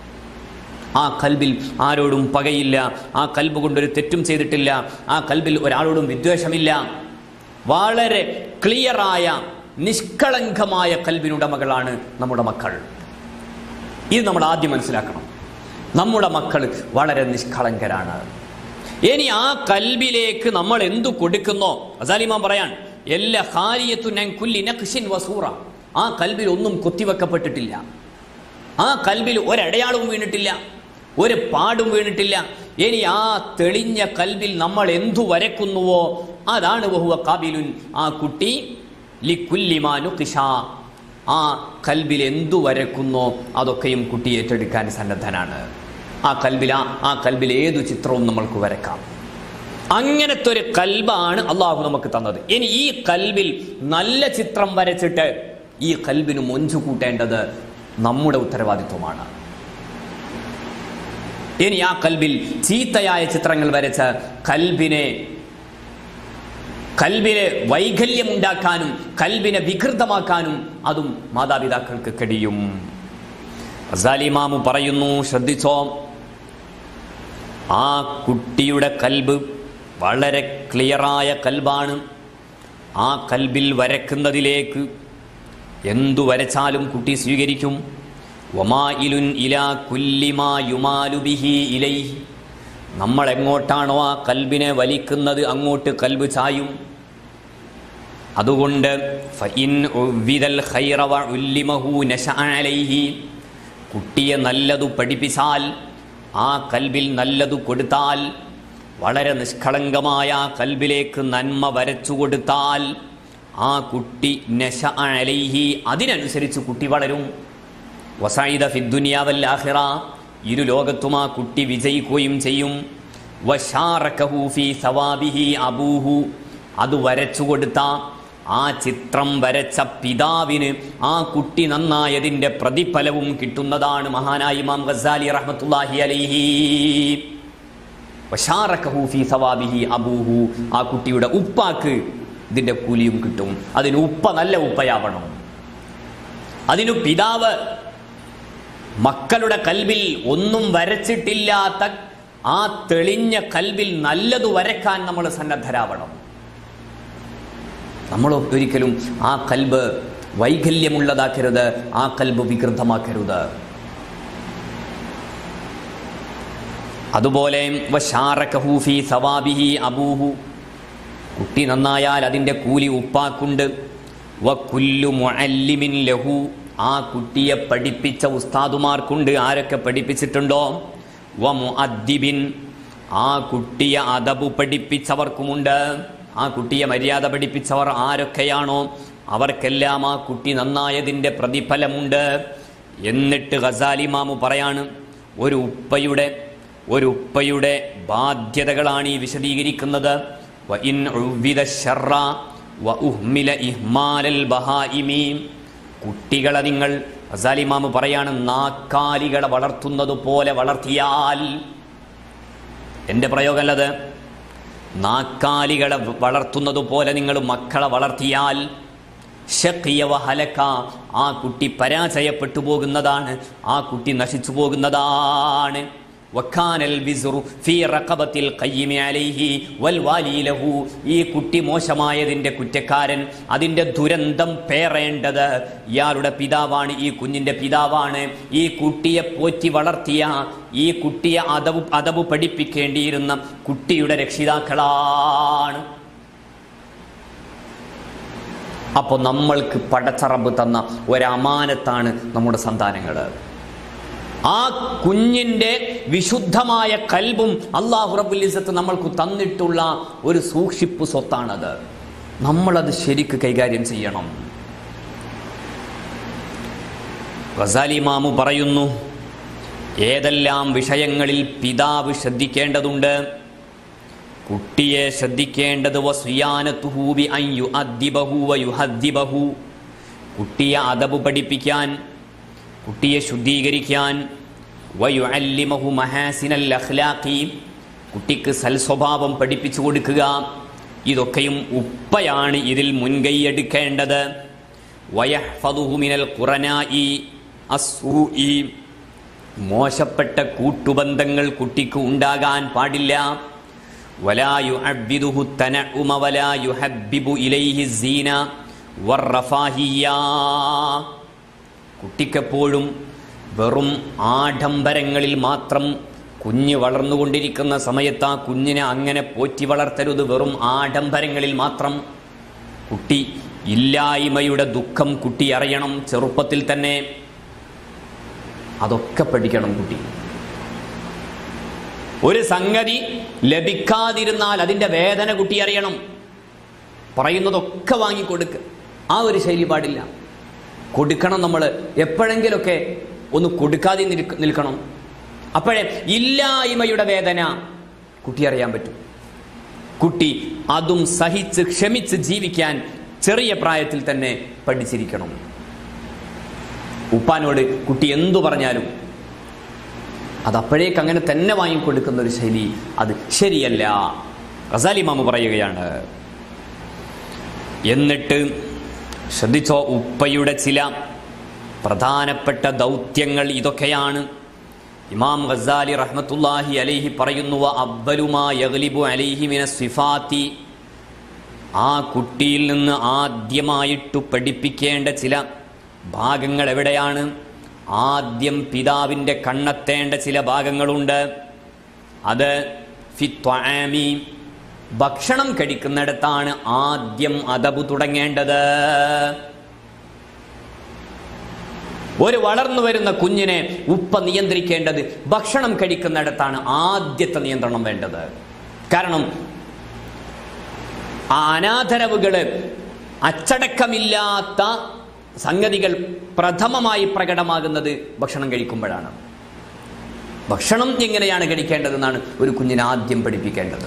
S1: ആ കൽബിൽ ആരോടും പകയില്ല ആ കൽബ് കൊണ്ടൊരു തെറ്റും ചെയ്തിട്ടില്ല ആ കൽബിൽ ഒരാളോടും വിദ്വേഷമില്ല വളരെ ക്ലിയറായ നിഷ്കളങ്കമായ കൽബിനുടമകളാണ് നമ്മുടെ മക്കൾ ഇത് നമ്മൾ ആദ്യം മനസ്സിലാക്കണം നമ്മുടെ മക്കൾ വളരെ നിഷ്കളങ്കരാണ് ഇനി ആ കൽബിലേക്ക് നമ്മൾ എന്തു കൊടുക്കുന്നോ അസാലിമാൻ പറയാൻ എല്ലാ ഹാരിയത്തുൻ കുല്ലി നഖ്ഷിൻ വസൂറ ആ കൽബിൽ ഒന്നും കൊത്തിവെക്കപ്പെട്ടിട്ടില്ല ആ കൽബിൽ ഒരടയാളവും വീണിട്ടില്ല ഒരു പാടും വീണിട്ടില്ല ഇനി ആ തെളിഞ്ഞ കൽബിൽ നമ്മൾ എന്തു വരക്കുന്നുവോ അതാണ് ബഹുവ കാബിലുൻ ആ കുട്ടി ലിക്കുല്ലിമാനു കിഷ ആ കൽബിൽ എന്തു വരക്കുന്നോ അതൊക്കെയും കുട്ടി ഏറ്റെടുക്കാൻ സന്നദ്ധനാണ് ആ കൽബിൽ ആ ആ കൽബിൽ ഏതു ചിത്രവും നമ്മൾക്ക് വരക്കാം അങ്ങനത്തെ ഒരു കൽബാണ് അള്ളാഹു നമുക്ക് തന്നത് ഇനി ഈ കൽബിൽ നല്ല ചിത്രം വരച്ചിട്ട് ഈ കൽബിന് മൊഞ്ചു കൂട്ടേണ്ടത് നമ്മുടെ ഉത്തരവാദിത്വമാണ് ഇനി ആ കൽബിൽ ചീത്തയായ ചിത്രങ്ങൾ വരച്ച് കൽബിനെ കൽബിനെ വൈകല്യമുണ്ടാക്കാനും കൽബിനെ വികൃതമാക്കാനും അതും മാതാപിതാക്കൾക്ക് കഴിയും അസാലിമാമു പറയുന്നു ശ്രദ്ധിച്ചോ ആ കുട്ടിയുടെ കൽബ് വളരെ ക്ലിയറായ കൽബാണ് ആ കൽബിൽ വരക്കുന്നതിലേക്ക് എന്തു വരച്ചാലും കുട്ടി സ്വീകരിക്കും വമായിലുൻ ഇലാ കുല്ലിമാ യുമാലു ബിഹി ഇലൈഹി നമ്മൾ എങ്ങോട്ടാണോ ആ കൽബിനെ വലിക്കുന്നത് അങ്ങോട്ട് കൽബ് ചായും അതുകൊണ്ട് ഫഇൻ ഉവ്വിദൽ ഖൈറ വ ഉല്ലിമഹു നശഅ അലൈഹി കുട്ടിയെ നല്ലതു പഠിപ്പിച്ചാൽ ആ കൽബിൽ നല്ലതു കൊടുത്താൽ വളരെ നിഷ്കളങ്കമായ ആ കൽബിലേക്ക് നന്മ വരച്ചു കൊടുത്താൽ ആ കുട്ടി നശ അലൈഹി അതിനനുസരിച്ച് കുട്ടി വളരും വസായിദ ഫിദ്ദുനിയാവൽ ആഖിറ ഇരു ലോകത്തും ആ കുട്ടി വിജയിക്കുകയും ചെയ്യും വശാറക്കഹു ഫി സവാബിഹി അബൂഹു അത് വരച്ചു കൊടുത്ത ആ ചിത്രം വരച്ച പിതാവിന് ആ കുട്ടി നന്നായതിൻ്റെ പ്രതിഫലവും കിട്ടുന്നതാണ് മഹാനായി ഇമാം ഗസാലി റഹ്മത്തുല്ലാഹി അലൈഹി വശാറക്കഹു ഫി സവാബിഹി അബൂഹു ആ കുട്ടിയുടെ ഉപ്പാക്ക് ഇതിൻ്റെ കൂലിയും കിട്ടും അതിന് ഉപ്പ നല്ല ഉപ്പയാവണം അതിനു പിതാവ് മക്കളുടെ കൽബിൽ ഒന്നും വരച്ചിട്ടില്ലാത്ത ആ തെളിഞ്ഞ കൽബിൽ നല്ലത് വരക്കാൻ നമ്മൾ സന്നദ്ധരാവണം നമ്മൾ ഒരിക്കലും ആ കൽബ് വൈകല്യമുള്ളതാക്കരുത് ആ കൽബ് വികൃതമാക്കരുത് അതുപോലെ വശാറക്കഹു ഫീ സവാബിഹി അബൂഹു കുട്ടി നന്നായാൽ അതിൻ്റെ കൂലി ഉപ്പാക്കുണ്ട് വ കുല്ലു മുഅല്ലിമിൻ ലഹു ആ കുട്ടിയെ പഠിപ്പിച്ച ഉസ്താദുമാർക്കുണ്ട് ആരൊക്കെ പഠിപ്പിച്ചിട്ടുണ്ടോ വ മുഅദ്ദിബിൻ ആ കുട്ടിയെ അദബു പഠിപ്പിച്ചവർക്കുമുണ്ട് ആ കുട്ടിയെ മര്യാദ പഠിപ്പിച്ചവർ ആരൊക്കെയാണോ അവർക്കെല്ലാം ആ കുട്ടി നന്നായതിൻ്റെ പ്രതിഫലമുണ്ട് എന്നിട്ട് ഗസാലിമാമു പറയാണ് ഒരു ഉപ്പയുടെ ഒരു ഉപ്പയുടെ ബാധ്യതകളാണ് ഈ വിശദീകരിക്കുന്നത് വ ഇൻ ഉവ്വിദ ശർറ വ ഉഹ്മില ഇഹ്മാലൽ ബഹായിമി കുട്ടികളെ നിങ്ങൾ അസാലിമാമ് പറയാണ് നാക്കാലികളെ വളർത്തുന്നത് പോലെ വളർത്തിയാൽ എൻ്റെ പ്രയോഗമല്ലത് നാക്കാലികളെ വളർത്തുന്നത് പോലെ നിങ്ങൾ മക്കളെ വളർത്തിയാൽ ഷഖിയ വഹലക ആ കുട്ടി പരാജയപ്പെട്ടു പോകുന്നതാണ് ആ കുട്ടി നശിച്ചു പോകുന്നതാണ് വക്കാനൽ വിസ്റു ഫീ റഖബത്തിൽ ഖയ്യിമി അലൈഹി വൽ വാലി ലഹു ഈ കുട്ടി മോശമായതിന്റെ കുറ്റക്കാരൻ അതിന്റെ ദുരന്തം പേറേണ്ടത് ഇയാളുടെ പിതാവാണ് ഈ കുഞ്ഞിന്റെ പിതാവാണ് ഈ കുട്ടിയെ പോറ്റി വളർത്തിയ ഈ കുട്ടിയെ അതവ് അതവ് പഠിപ്പിക്കേണ്ടിയിരുന്ന കുട്ടിയുടെ രക്ഷിതാക്കളാണ് അപ്പോൾ നമ്മൾക്ക് പടച്ചറബ് തന്ന ഒരമാനത്താണ് നമ്മുടെ സന്താനങ്ങൾ ആ കുഞ്ഞിൻ്റെ വിശുദ്ധമായ കൽബും അള്ളാഹു റബ്ബുൽ ഇസ്സത്ത് നമ്മൾക്ക് തന്നിട്ടുള്ള ഒരു സൂക്ഷിപ്പ് സ്വത്താണത് നമ്മളത് ശരിക്ക് കൈകാര്യം ചെയ്യണം ഗസാലി മാമു പറയുന്നു ഏതെല്ലാം വിഷയങ്ങളിൽ പിതാവ് ശ്രദ്ധിക്കേണ്ടതുണ്ട് കുട്ടിയെ ശ്രദ്ധിക്കേണ്ടത് വസ്വിയാനത്തുഹൂബി അയ്യു അദ്ദിബഹു വയുഹദ്ദിബഹു കുട്ടിയെ അതബ് പഠിപ്പിക്കാൻ കുട്ടിയെ ശുദ്ധീകരിക്കാൻ വയു അല്ലിമഹു മഹാസിനൽ അഖ്ലാഖി കുട്ടിക്ക് സൽസ്വഭാവം പഠിപ്പിച്ചു കൊടുക്കുക ഇതൊക്കെയും ഉപ്പയാണ് ഇതിൽ മുൻകൈയെടുക്കേണ്ടത് വയഹ്ഫദുഹു മിനൽ ഖുറനായി അസ്സൂഇ മോശപ്പെട്ട കൂട്ടുബന്ധങ്ങൾ കുട്ടിക്ക് ഉണ്ടാകാൻ പാടില്ല ولا يعبده التنعم ولا يحبب إليه الزينة والرفاهية കുട്ടിക്കെപ്പോഴും വെറും ആഡംബരങ്ങളിൽ മാത്രം കുഞ്ഞ് വളർന്നുകൊണ്ടിരിക്കുന്ന സമയത്ത് ആ കുഞ്ഞിനെ അങ്ങനെ പോറ്റി വളർത്തരുത് വെറും ആഡംബരങ്ങളിൽ മാത്രം കുട്ടി ഇല്ലായ്മയുടെ ദുഃഖം കുട്ടി അറിയണം ചെറുപ്പത്തിൽ തന്നെ അതൊക്കെ പഠിക്കണം കുട്ടി ഒരു സംഗതി ലഭിക്കാതിരുന്നാൽ അതിൻ്റെ വേദന കുട്ടി അറിയണം പറയുന്നതൊക്കെ വാങ്ങിക്കൊടുക്കുക ആ ഒരു ശൈലി പാടില്ല കൊടുക്കണം നമ്മൾ എപ്പോഴെങ്കിലൊക്കെ ഒന്ന് കൊടുക്കാതെ നിൽക്ക- നിൽക്കണം അപ്പോഴേ ഇല്ലായ്മയുടെ വേദന കുട്ടി അറിയാൻ പറ്റും കുട്ടി അതും സഹിച്ച് ക്ഷമിച്ച് ജീവിക്കാൻ ചെറിയ പ്രായത്തിൽ തന്നെ പഠിച്ചിരിക്കണം ഉപ്പാനോട് കുട്ടി എന്തു പറഞ്ഞാലും അത് അപ്പോഴേക്ക് അങ്ങനെ തന്നെ വാങ്ങിക്കൊടുക്കുന്ന ഒരു ശൈലി അത് ശരിയല്ല റസാലി മാമ പറയുകയാണ് എന്നിട്ട് ശ്രദ്ധിച്ചോ ഉപ്പയുടെ ചില പ്രധാനപ്പെട്ട ദൗത്യങ്ങൾ ഇതൊക്കെയാണ് ഇമാം ഗസാലി റഹ്മത്തുല്ലാഹി അലൈഹി പറയുന്നു അബ്ബലുമാ യഗ്ലിബു അലൈഹി മിന സിഫാത്തി ആ കുട്ടിയിൽ നിന്ന് ആദ്യമായിട്ട് പഠിപ്പിക്കേണ്ട ചില ഭാഗങ്ങൾ എവിടെയാണ് ആദ്യം പിതാവിൻ്റെ കണ്ണെത്തേണ്ട ചില ഭാഗങ്ങളുണ്ട് അത് ഫിത്വാമി ഭക്ഷണം കഴിക്കുന്നിടത്താണ് ആദ്യം അതബ് തുടങ്ങേണ്ടത് ഒരു വളർന്നു വരുന്ന കുഞ്ഞിനെ ഉപ്പ നിയന്ത്രിക്കേണ്ടത് ഭക്ഷണം കഴിക്കുന്നിടത്താണ് ആദ്യത്തെ നിയന്ത്രണം വേണ്ടത് കാരണം ആ അനാദരവുകള് അച്ചടക്കമില്ലാത്ത സംഗതികൾ പ്രഥമമായി പ്രകടമാകുന്നത് ഭക്ഷണം കഴിക്കുമ്പോഴാണ് ഭക്ഷണം എങ്ങനെയാണ് കഴിക്കേണ്ടതെന്നാണ് ഒരു കുഞ്ഞിനെ ആദ്യം പഠിപ്പിക്കേണ്ടത്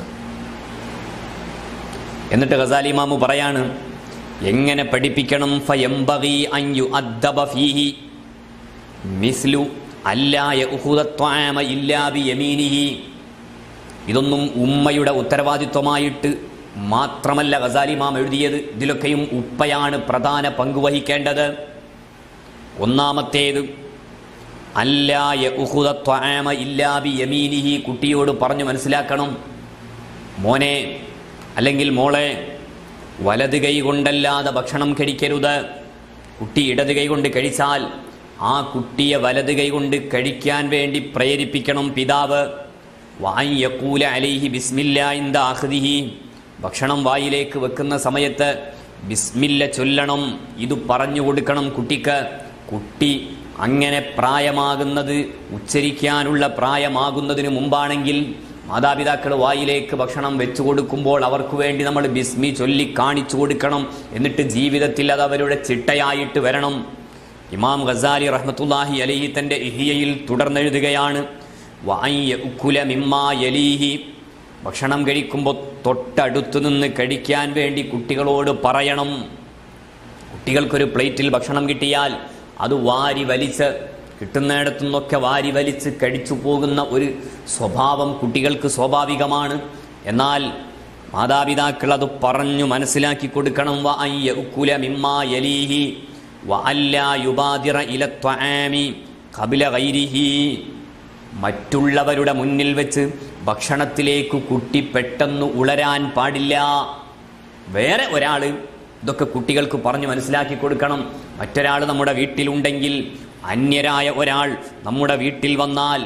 S1: എന്നിട്ട് ഗസാലി മാമു പറയാണ് എങ്ങനെ പഠിപ്പിക്കണം ഫയംബഗി അൻയു അദ്ദബ ഫീഹി മിസ്ലു അല്ലായ ഉഹുദത്വാമ ഇല്ലാബി യമീനിഹി ഇതൊന്നും ഉമ്മയുടെ ഉത്തരവാദിത്വമായിട്ട് മാത്രമല്ല ഗസാലി മാം എഴുതിയത് ഇതിലൊക്കെയും ഉപ്പയാണ് പ്രധാന പങ്ക് വഹിക്കേണ്ടത് ഒന്നാമത്തേത് അല്ലായ ഉഹുദത്വാമ ഇല്ലാബി യമീനിഹി കുട്ടിയോട് പറഞ്ഞു മനസ്സിലാക്കണം മോനെ അല്ലെങ്കിൽ മോളെ വലത് കൈ കൊണ്ടല്ലാതെ ഭക്ഷണം കഴിക്കരുത് കുട്ടി ഇടത് കൈ കൊണ്ട് കഴിച്ചാൽ ആ കുട്ടിയെ വലത് കൈ കൊണ്ട് കഴിക്കാൻ വേണ്ടി പ്രേരിപ്പിക്കണം പിതാവ് വായ്യക്കൂല അലൈഹി ബിസ്മില്ല ഇന്ത ആഹ്ദിഹി ഭക്ഷണം വായിലേക്ക് വെക്കുന്ന സമയത്ത് ബിസ്മില്ല ചൊല്ലണം ഇത് പറഞ്ഞു കൊടുക്കണം കുട്ടിക്ക് കുട്ടി അങ്ങനെ പ്രായമാകുന്നത് ഉച്ചരിക്കാനുള്ള പ്രായമാകുന്നതിന് മുമ്പാണെങ്കിൽ മാതാപിതാക്കൾ വായിലേക്ക് ഭക്ഷണം വെച്ചു കൊടുക്കുമ്പോൾ അവർക്ക് വേണ്ടി നമ്മൾ ബിസ്മി ചൊല്ലി കാണിച്ചു കൊടുക്കണം എന്നിട്ട് ജീവിതത്തിൽ അത് അവരുടെ ചിട്ടയായിട്ട് വരണം ഇമാം ഗസാലി റഹ്മത്തുല്ലാഹി അലഹി തൻ്റെ ഇഹിയയിൽ തുടർന്നെഴുതുകയാണ് വായ്യുക്കുല മിമ്മാ യലീഹി ഭക്ഷണം കഴിക്കുമ്പോൾ തൊട്ടടുത്തു നിന്ന് കഴിക്കാൻ വേണ്ടി കുട്ടികളോട് പറയണം കുട്ടികൾക്കൊരു പ്ലേറ്റിൽ ഭക്ഷണം കിട്ടിയാൽ അത് വാരി വലിച്ച് കിട്ടുന്നിടത്തു നിന്നൊക്കെ വാരി വലിച്ച് കഴിച്ചു പോകുന്ന ഒരു സ്വഭാവം കുട്ടികൾക്ക് സ്വാഭാവികമാണ് എന്നാൽ മാതാപിതാക്കൾ അത് പറഞ്ഞു മനസ്സിലാക്കി കൊടുക്കണം വ അൻ യഅ്കുല മിമ്മാ യലീഹി വ അല്ലാ യുബാദിറ ഇല ത്വആമി ഖബില ഗൈരിഹി മറ്റുള്ളവരുടെ മുന്നിൽ വെച്ച് ഭക്ഷണത്തിലേക്ക് കുട്ടി പെട്ടെന്ന് ഉളരാൻ പാടില്ല വേറെ ഒരാൾ ഇതൊക്കെ കുട്ടികൾക്ക് പറഞ്ഞു മനസ്സിലാക്കി കൊടുക്കണം മറ്റൊരാൾ നമ്മുടെ വീട്ടിലുണ്ടെങ്കിൽ അന്യരായ ഒരാൾ നമ്മുടെ വീട്ടിൽ വന്നാൽ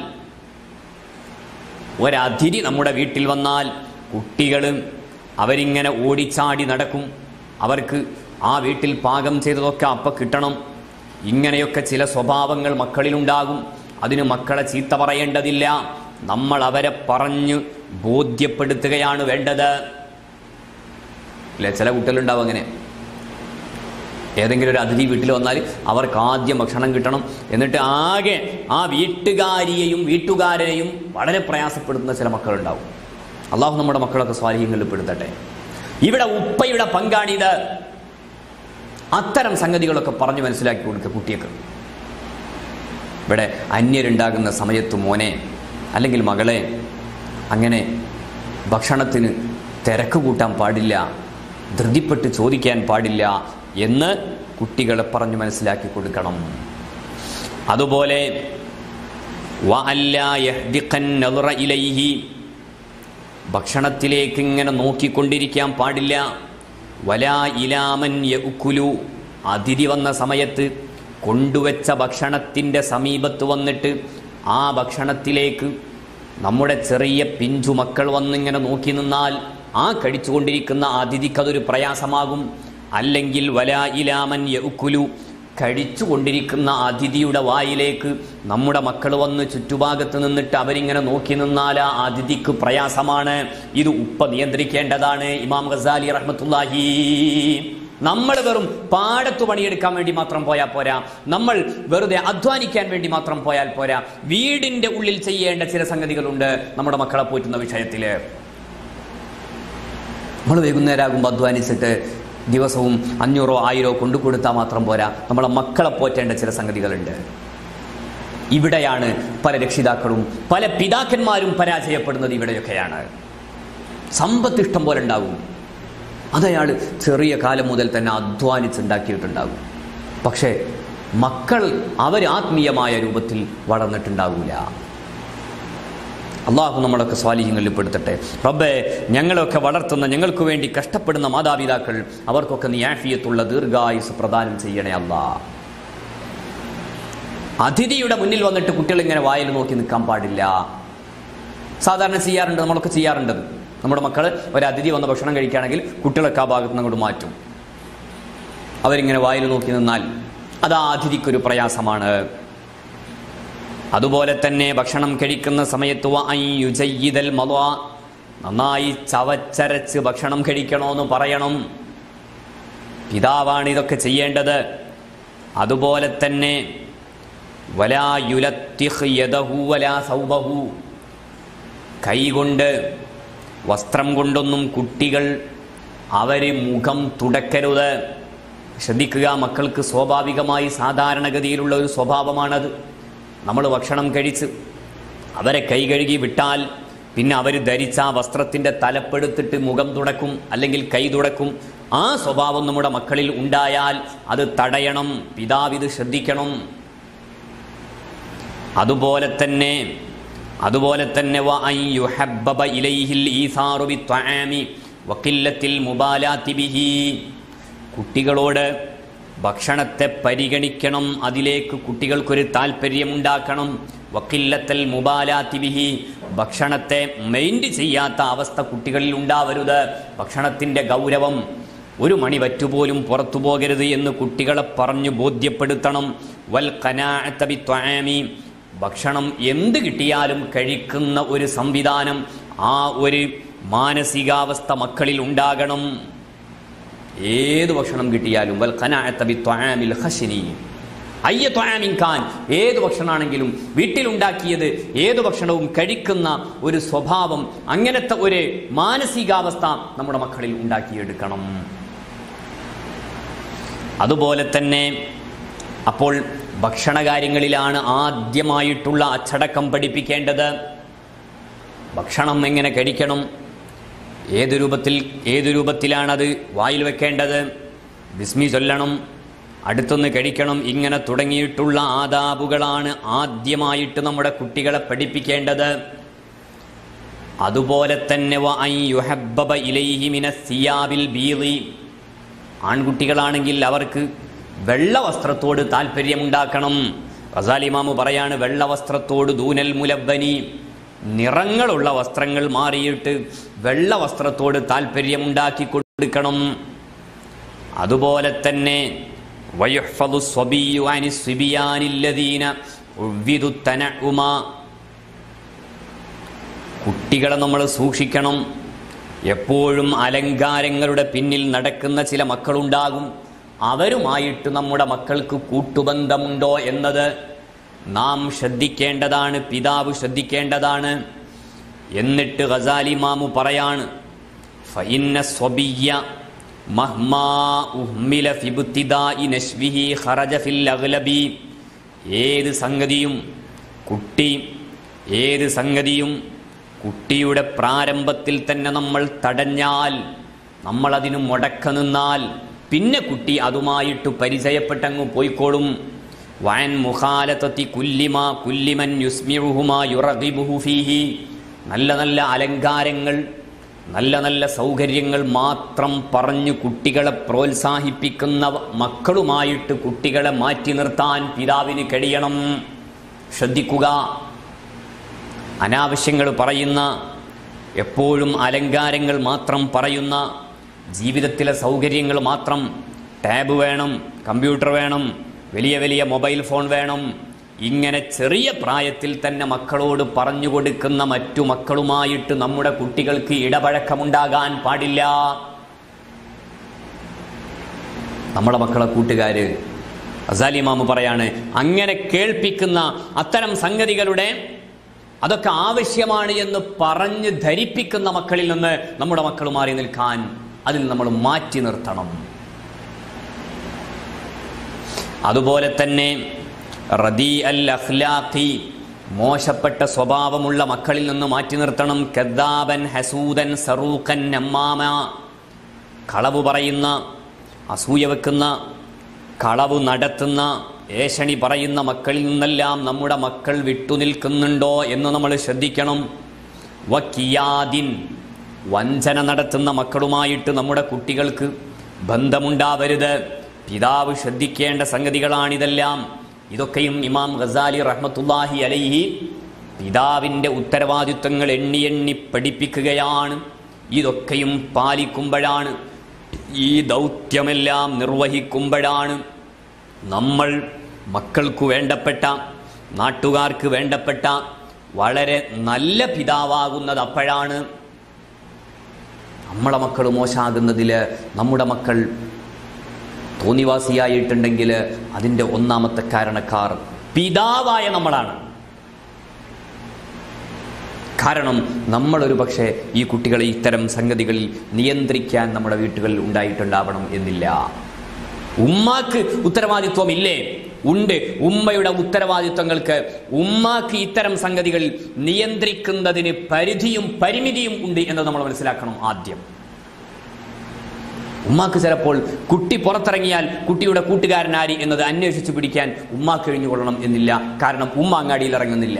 S1: ഒരതിഥി നമ്മുടെ വീട്ടിൽ വന്നാൽ കുട്ടികൾ അവരിങ്ങനെ ഓടിച്ചാടി നടക്കും അവർക്ക് ആ വീട്ടിൽ പാകം ചെയ്തതൊക്കെ അപ്പം കിട്ടണം ഇങ്ങനെയൊക്കെ ചില സ്വഭാവങ്ങൾ മക്കളിലുണ്ടാകും അതിന് മക്കളെ ചീത്ത പറയേണ്ടതില്ല നമ്മൾ അവരെ പറഞ്ഞ് ബോധ്യപ്പെടുത്തുകയാണ് വേണ്ടത് അല്ലെ ചില കുട്ടികളുണ്ടാവും അങ്ങനെ ഏതെങ്കിലും ഒരു അതിഥി വീട്ടിൽ വന്നാൽ അവർക്ക് ആദ്യം ഭക്ഷണം കിട്ടണം എന്നിട്ട് ആകെ ആ വീട്ടുകാരിയെയും വീട്ടുകാരനെയും വളരെ പ്രയാസപ്പെടുത്തുന്ന ചില മക്കളുണ്ടാവും അള്ളാഹു നമ്മുടെ മക്കളൊക്കെ സ്വാധീനങ്ങളിൽ പെടുത്തട്ടെ ഇവിടെ ഉപ്പയുടെ പങ്കാണിത് അത്തരം സംഗതികളൊക്കെ പറഞ്ഞു മനസ്സിലാക്കി കൊടുക്കുക കുട്ടിയൊക്കെ ഇവിടെ അന്യരുണ്ടാകുന്ന സമയത്ത് മോനെ അല്ലെങ്കിൽ മകളെ അങ്ങനെ ഭക്ഷണത്തിന് തിരക്ക് കൂട്ടാൻ പാടില്ല ധൃതിപ്പെട്ട് ചോദിക്കാൻ പാടില്ല എന്ന് കുട്ടികളെ പറഞ്ഞു മനസ്സിലാക്കി കൊടുക്കണം അതുപോലെ വഅല്ലാ യഹ്ദിഖൻ നദറ ഇലൈഹി ഭക്ഷണത്തിലേക്ക് ഇങ്ങനെ നോക്കിക്കൊണ്ടിരിക്കാൻ പാടില്ല വലാ ഇലാമൻ യഉക്കുലു അതിഥി വന്ന സമയത്ത് കൊണ്ടുവച്ച ഭക്ഷണത്തിൻ്റെ സമീപത്ത് വന്നിട്ട് ആ ഭക്ഷണത്തിലേക്ക് നമ്മുടെ ചെറിയ പിഞ്ചു മക്കൾ വന്നിങ്ങനെ നോക്കി നിന്നാൽ ആ കഴിച്ചുകൊണ്ടിരിക്കുന്ന അതിഥിക്കതൊരു പ്രയാസമാകും അല്ലെങ്കിൽ വലാ ഇലാമൻ യഉക്കുലു കഴിച്ചുകൊണ്ടിരിക്കുന്ന അതിഥിയുടെ വായിലേക്ക് നമ്മുടെ മക്കൾ വന്ന് ചുറ്റുഭാഗത്ത് നിന്നിട്ട് അവരിങ്ങനെ നോക്കി നിന്നാൽ ആ അതിഥിക്ക് പ്രയാസമാണ് ഇത് ഉപ്പ നിയന്ത്രിക്കേണ്ടതാണ് ഇമാം ഗസാലി റഹ്മത്തുല്ലാഹി നമ്മൾ വെറും പാടത്തു പണിയെടുക്കാൻ വേണ്ടി മാത്രം പോയാൽ പോരാ നമ്മൾ വെറുതെ അധ്വാനിക്കാൻ വേണ്ടി മാത്രം പോയാൽ പോരാ വീടിന്റെ ഉള്ളിൽ ചെയ്യേണ്ട ചില സംഗതികളുണ്ട് നമ്മുടെ മക്കളെ പോറ്റുന്ന വിഷയത്തില് നമ്മൾ വൈകുന്നേരം ആകുമ്പോൾ അധ്വാനിച്ചിട്ട് ദിവസവും അഞ്ഞൂറോ ആയിരോ കൊണ്ടു കൊടുത്താൽ മാത്രം പോരാ നമ്മളെ മക്കളെ പോറ്റേണ്ട ചില സംഗതികളുണ്ട് ഇവിടെയാണ് പല രക്ഷിതാക്കളും പല പിതാക്കന്മാരും പരാജയപ്പെടുന്നത് ഇവിടെയൊക്കെയാണ് സമ്പത്ത് ഇഷ്ടം പോലെ ഉണ്ടാകും അതയാൾ ചെറിയ കാലം മുതൽ തന്നെ അധ്വാനിച്ചുണ്ടാക്കിയിട്ടുണ്ടാകും പക്ഷേ മക്കൾ അവർ ആത്മീയമായ രൂപത്തിൽ വളർന്നിട്ടുണ്ടാകൂല അള്ളാഹു നമ്മളൊക്കെ സ്വാലിഹ്യങ്ങളിൽ പെടുത്തട്ടെ റബ്ബെ ഞങ്ങളൊക്കെ വളർത്തുന്ന ഞങ്ങൾക്ക് വേണ്ടി കഷ്ടപ്പെടുന്ന മാതാപിതാക്കൾ അവർക്കൊക്കെ നീ ആഫിയത്തുള്ള ദീർഘായുസ് പ്രദാനം ചെയ്യണേ അല്ലാ അതിഥിയുടെ മുന്നിൽ വന്നിട്ട് കുട്ടികൾ ഇങ്ങനെ വായിൽ നോക്കി നിൽക്കാൻ പാടില്ല സാധാരണ ചെയ്യാറുണ്ട് നമ്മളൊക്കെ ചെയ്യാറുണ്ട് നമ്മുടെ മക്കൾ ഒരു അതിഥി വന്ന് ഭക്ഷണം കഴിക്കുകയാണെങ്കിൽ കുട്ടികളൊക്കെ ആ ഭാഗത്ത് നിന്ന് അങ്ങോട്ട് മാറ്റും അവരിങ്ങനെ വായിൽ നോക്കി നിന്നാൽ അത് ആ അതിഥിക്കൊരു പ്രയാസമാണ് അതുപോലെ തന്നെ ഭക്ഷണം കഴിക്കുന്ന സമയത്ത് വ അൻ യുജയ്യിദൽ മദ്വ നന്നായി ചവച്ചരച്ച് ഭക്ഷണം കഴിക്കണമെന്ന് പറയണം പിതാവാണ് ഇതൊക്കെ ചെയ്യേണ്ടത് അതുപോലെ തന്നെ വലാ യുലത്തിഹ് യദഹു വലാ സൗബഹു കൈകൊണ്ട് വസ്ത്രം കൊണ്ടൊന്നും കുട്ടികൾ അവർ മുഖം തുടക്കരുത് ശ്രദ്ധിക്കുക മക്കൾക്ക് സ്വാഭാവികമായി സാധാരണഗതിയിലുള്ള ഒരു സ്വഭാവമാണത് നമ്മൾ ഭക്ഷണം കഴിച്ച് അവരെ കൈ കഴുകി വിട്ടാൽ പിന്നെ അവർ ധരിച്ച ആ വസ്ത്രത്തിൻ്റെ തലപ്പെടുത്തിട്ട് മുഖം തുടക്കും അല്ലെങ്കിൽ കൈ തുടക്കും ആ സ്വഭാവം നമ്മുടെ മക്കളിൽ ഉണ്ടായാൽ അത് തടയണം പിതാവിത് ശ്രദ്ധിക്കണം അതുപോലെ തന്നെ അതുപോലെ തന്നെ വ അൻ യുഹബ്ബബ ഇലൈഹിൽ ഈസാറു ബിത്വആമി വഖില്ലത്തിൽ മുബാലാത്തി ബിഹി കുട്ടികളോട് ഭക്ഷണത്തെ പരിഗണിക്കണം അതിലേക്ക് കുട്ടികൾക്കൊരു താല്പര്യമുണ്ടാക്കണം വക്കില്ലത്തൽ മുബാലാത്തി ബിഹി ഭക്ഷണത്തെ മൈൻഡ് ചെയ്യാത്ത അവസ്ഥ കുട്ടികളിൽ ഉണ്ടാവരുത് ഭക്ഷണത്തിൻ്റെ ഗൗരവം ഒരു മണി വറ്റുപോലും പുറത്തു പോകരുത് എന്ന് കുട്ടികളെ പറഞ്ഞു ബോധ്യപ്പെടുത്തണം വൽ ഖനാഅത്ത ബിത്വആമി ഭക്ഷണം എന്ത് കിട്ടിയാലും കഴിക്കുന്ന ഒരു സംവിധാനം ആ ഒരു മാനസികാവസ്ഥ മക്കളിൽ ഉണ്ടാകണം ഏത് ഭക്ഷണം കിട്ടിയാലും വൽ ഖനാഅത്ത ബിത്വആമിൽ ഖശ്നി അയ്യ ത്വആമിൻ ഖാൻ ഏത് ഭക്ഷണമാണെങ്കിലും വീട്ടിലുണ്ടാക്കിയത് ഏത് ഭക്ഷണവും കഴിക്കുന്ന ഒരു സ്വഭാവം അങ്ങനത്തെ ഒരു മാനസികാവസ്ഥ നമ്മുടെ മക്കളിൽ ഉണ്ടാക്കിയെടുക്കണം അതുപോലെ തന്നെ അപ്പോൾ ഭക്ഷണകാര്യങ്ങളിലാണ് ആദ്യമായിട്ടുള്ള അച്ചടക്കം പഠിപ്പിക്കേണ്ടത് ഭക്ഷണം എങ്ങനെ കഴിക്കണം ഏത് രൂപത്തിൽ ഏത് രൂപത്തിലാണത് വായിൽ വെക്കേണ്ടത് ബിസ്മി ചൊല്ലണം അടുത്തൊന്ന് കഴിക്കണം ഇങ്ങനെ തുടങ്ങിയിട്ടുള്ള ആദാബുകളാണ് ആദ്യമായിട്ട് നമ്മുടെ കുട്ടികളെ പഠിപ്പിക്കേണ്ടത് അതുപോലെ തന്നെ വ അൻ യുഹബ്ബബ ഇലൈഹി മിന സിയാബിൽ ബീളി ആൺകുട്ടികളാണെങ്കിൽ അവർക്ക് വെള്ള വസ്ത്രത്തോട് താല്പര്യമുണ്ടാക്കണം റസാലിമാമു പറയാണ് വെള്ള വസ്ത്രത്തോട് ദൂനൽ മുലബനി നിറങ്ങളുള്ള വസ്ത്രങ്ങൾ മാറിയിട്ട് വെള്ള വസ്ത്രത്തോട് താല്പര്യമുണ്ടാക്കി കൊടുക്കണം അതുപോലെ തന്നെ വയുഹ്ഫദു സ്വബിയു അനി സ്വിബിയാനില്ലദീന ഉവ്വിദു തനഉമ കുട്ടികളെ നമ്മൾ സൂക്ഷിക്കണം എപ്പോഴും അലങ്കാരങ്ങളുടെ പിന്നിൽ നടക്കുന്ന ചില മക്കളുണ്ടാകും അവരുമായിട്ട് നമ്മുടെ മക്കൾക്ക് കൂട്ടുബന്ധമുണ്ടോ എന്നത് നാം ശ്രദ്ധിക്കേണ്ടതാണ് പിതാവ് ശ്രദ്ധിക്കേണ്ടതാണ് എന്നിട്ട് ഗസാലി മാമു പറയാണ് ഫഇന്ന സ്വബിയ്യ മഹ്മാ ഉഹ്മില ഫിബ്തിദാഇ നശ്വിഹി ഖറജ ഫിൽ അഗ്ലബി ഏത് സംഗതിയും കുട്ടി ഏത് സംഗതിയും കുട്ടിയുടെ പ്രാരംഭത്തിൽ തന്നെ നമ്മൾ തടഞ്ഞാൽ നമ്മൾ അതിന് മുടക്ക നിന്നാൽ പിന്നെ കുട്ടി അതുമായിട്ട് പരിചയപ്പെട്ടങ്ങ് പോയിക്കോളും വൻ മുഖാലത്തത്തി കുല്ലിമ കുല്ലിമൻ യുസ്മിറുഹുമാ യുറഗിബുഹു ഫീഹി നല്ല നല്ല അലങ്കാരങ്ങൾ നല്ല നല്ല സൗകര്യങ്ങൾ മാത്രം പറഞ്ഞു കുട്ടികളെ പ്രോത്സാഹിപ്പിക്കുന്ന മക്കളുമായിട്ട് കുട്ടികളെ മാറ്റി നിർത്താൻ പിതാവിന് കഴിയണം ശ്രദ്ധിക്കുക അനാവശ്യങ്ങൾ പറയുന്ന എപ്പോഴും അലങ്കാരങ്ങൾ മാത്രം പറയുന്ന ജീവിതത്തിലെ സൗകര്യങ്ങൾ മാത്രം ടാബ് വേണം കമ്പ്യൂട്ടർ വേണം വലിയ വലിയ മൊബൈൽ ഫോൺ വേണം ഇങ്ങനെ ചെറിയ പ്രായത്തിൽ തന്നെ മക്കളോട് പറഞ്ഞു കൊടുക്കുന്ന മറ്റു മക്കളുമായിട്ട് നമ്മുടെ കുട്ടികൾക്ക് ഇടപഴക്കമുണ്ടാകാൻ പാടില്ല നമ്മുടെ മക്കളെ കൂട്ടുകാര് അസാലിമാമു പറയാണ് അങ്ങനെ കേൾപ്പിക്കുന്ന അത്തരം സംഗതികളുടെ അതൊക്കെ ആവശ്യമാണ് എന്ന് പറഞ്ഞ് ധരിപ്പിക്കുന്ന മക്കളിൽ നിന്ന് നമ്മുടെ മക്കൾ മാറി നിൽക്കാൻ അതിൽ നമ്മൾ മാറ്റി നിർത്തണം അതുപോലെ തന്നെ റദി അൽ അഖ്ലാഖി മോശപ്പെട്ട സ്വഭാവമുള്ള മക്കളിൽ നിന്ന് മാറ്റി നിർത്തണം കദ്ദാബൻ ഹസൂദൻ സറൂഖൻ നമ്മാമ കളവ് പറയുന്ന അസൂയ വെക്കുന്ന കളവ് നടത്തുന്ന ഏഷണി പറയുന്ന മക്കളിൽ നിന്നെല്ലാം നമ്മുടെ മക്കൾ വിട്ടുനിൽക്കുന്നുണ്ടോ എന്ന് നമ്മൾ ശ്രദ്ധിക്കണം വക്കിയാദിൻ വഞ്ചന നടത്തുന്ന മക്കളുമായിട്ട് നമ്മുടെ കുട്ടികൾക്ക് ബന്ധമുണ്ടാവരുത് പിതാവ് ശ്രദ്ധിക്കേണ്ട സംഗതികളാണിതെല്ലാം ഇതൊക്കെയും ഇമാം ഗസാലി റഹ്മത്തുല്ലാഹി അലൈഹി പിതാവിൻ്റെ ഉത്തരവാദിത്വങ്ങൾ എണ്ണി എണ്ണി പഠിപ്പിക്കുകയാണ് ഇതൊക്കെയും പാലിക്കുമ്പോഴാണ് ഈ ദൗത്യമെല്ലാം നിർവഹിക്കുമ്പോഴാണ് നമ്മൾ മക്കൾക്ക് വേണ്ടപ്പെട്ട നാട്ടുകാർക്ക് വേണ്ടപ്പെട്ട വളരെ നല്ല പിതാവാകുന്നത് അപ്പോഴാണ് നമ്മളെ മക്കൾ മോശമാകുന്നതിൽ നമ്മുടെ മക്കൾ തോന്നിവാസിയായിട്ടുണ്ടെങ്കിൽ അതിൻ്റെ ഒന്നാമത്തെ കാരണക്കാർ പിതാവായ നമ്മളാണ് കാരണം നമ്മളൊരു പക്ഷേ ഈ കുട്ടികളെ ഇത്തരം സംഗതികളിൽ നിയന്ത്രിക്കാൻ നമ്മുടെ വീട്ടുകളിൽ ഉണ്ടായിട്ടുണ്ടാവണം എന്നില്ല ഉമ്മാക്ക് ഉത്തരവാദിത്വം ഇല്ലേ ഉണ്ട് ഉമ്മയുടെ ഉത്തരവാദിത്വങ്ങൾക്ക് ഉമ്മാക്ക് ഇത്തരം സംഗതികൾ നിയന്ത്രിക്കുന്നതിന് പരിധിയും പരിമിതിയും ഉണ്ട് എന്ന് നമ്മൾ മനസ്സിലാക്കണം ആദ്യം ഉമ്മാക്ക് ചിലപ്പോൾ കുട്ടി പുറത്തിറങ്ങിയാൽ കുട്ടിയുടെ കൂട്ടുകാരനാരി എന്നത് അന്വേഷിച്ചു പിടിക്കാൻ ഉമ്മാക്ക് കഴിഞ്ഞുകൊള്ളണം എന്നില്ല കാരണം ഉമ്മ അങ്ങാടിയിൽ ഇറങ്ങുന്നില്ല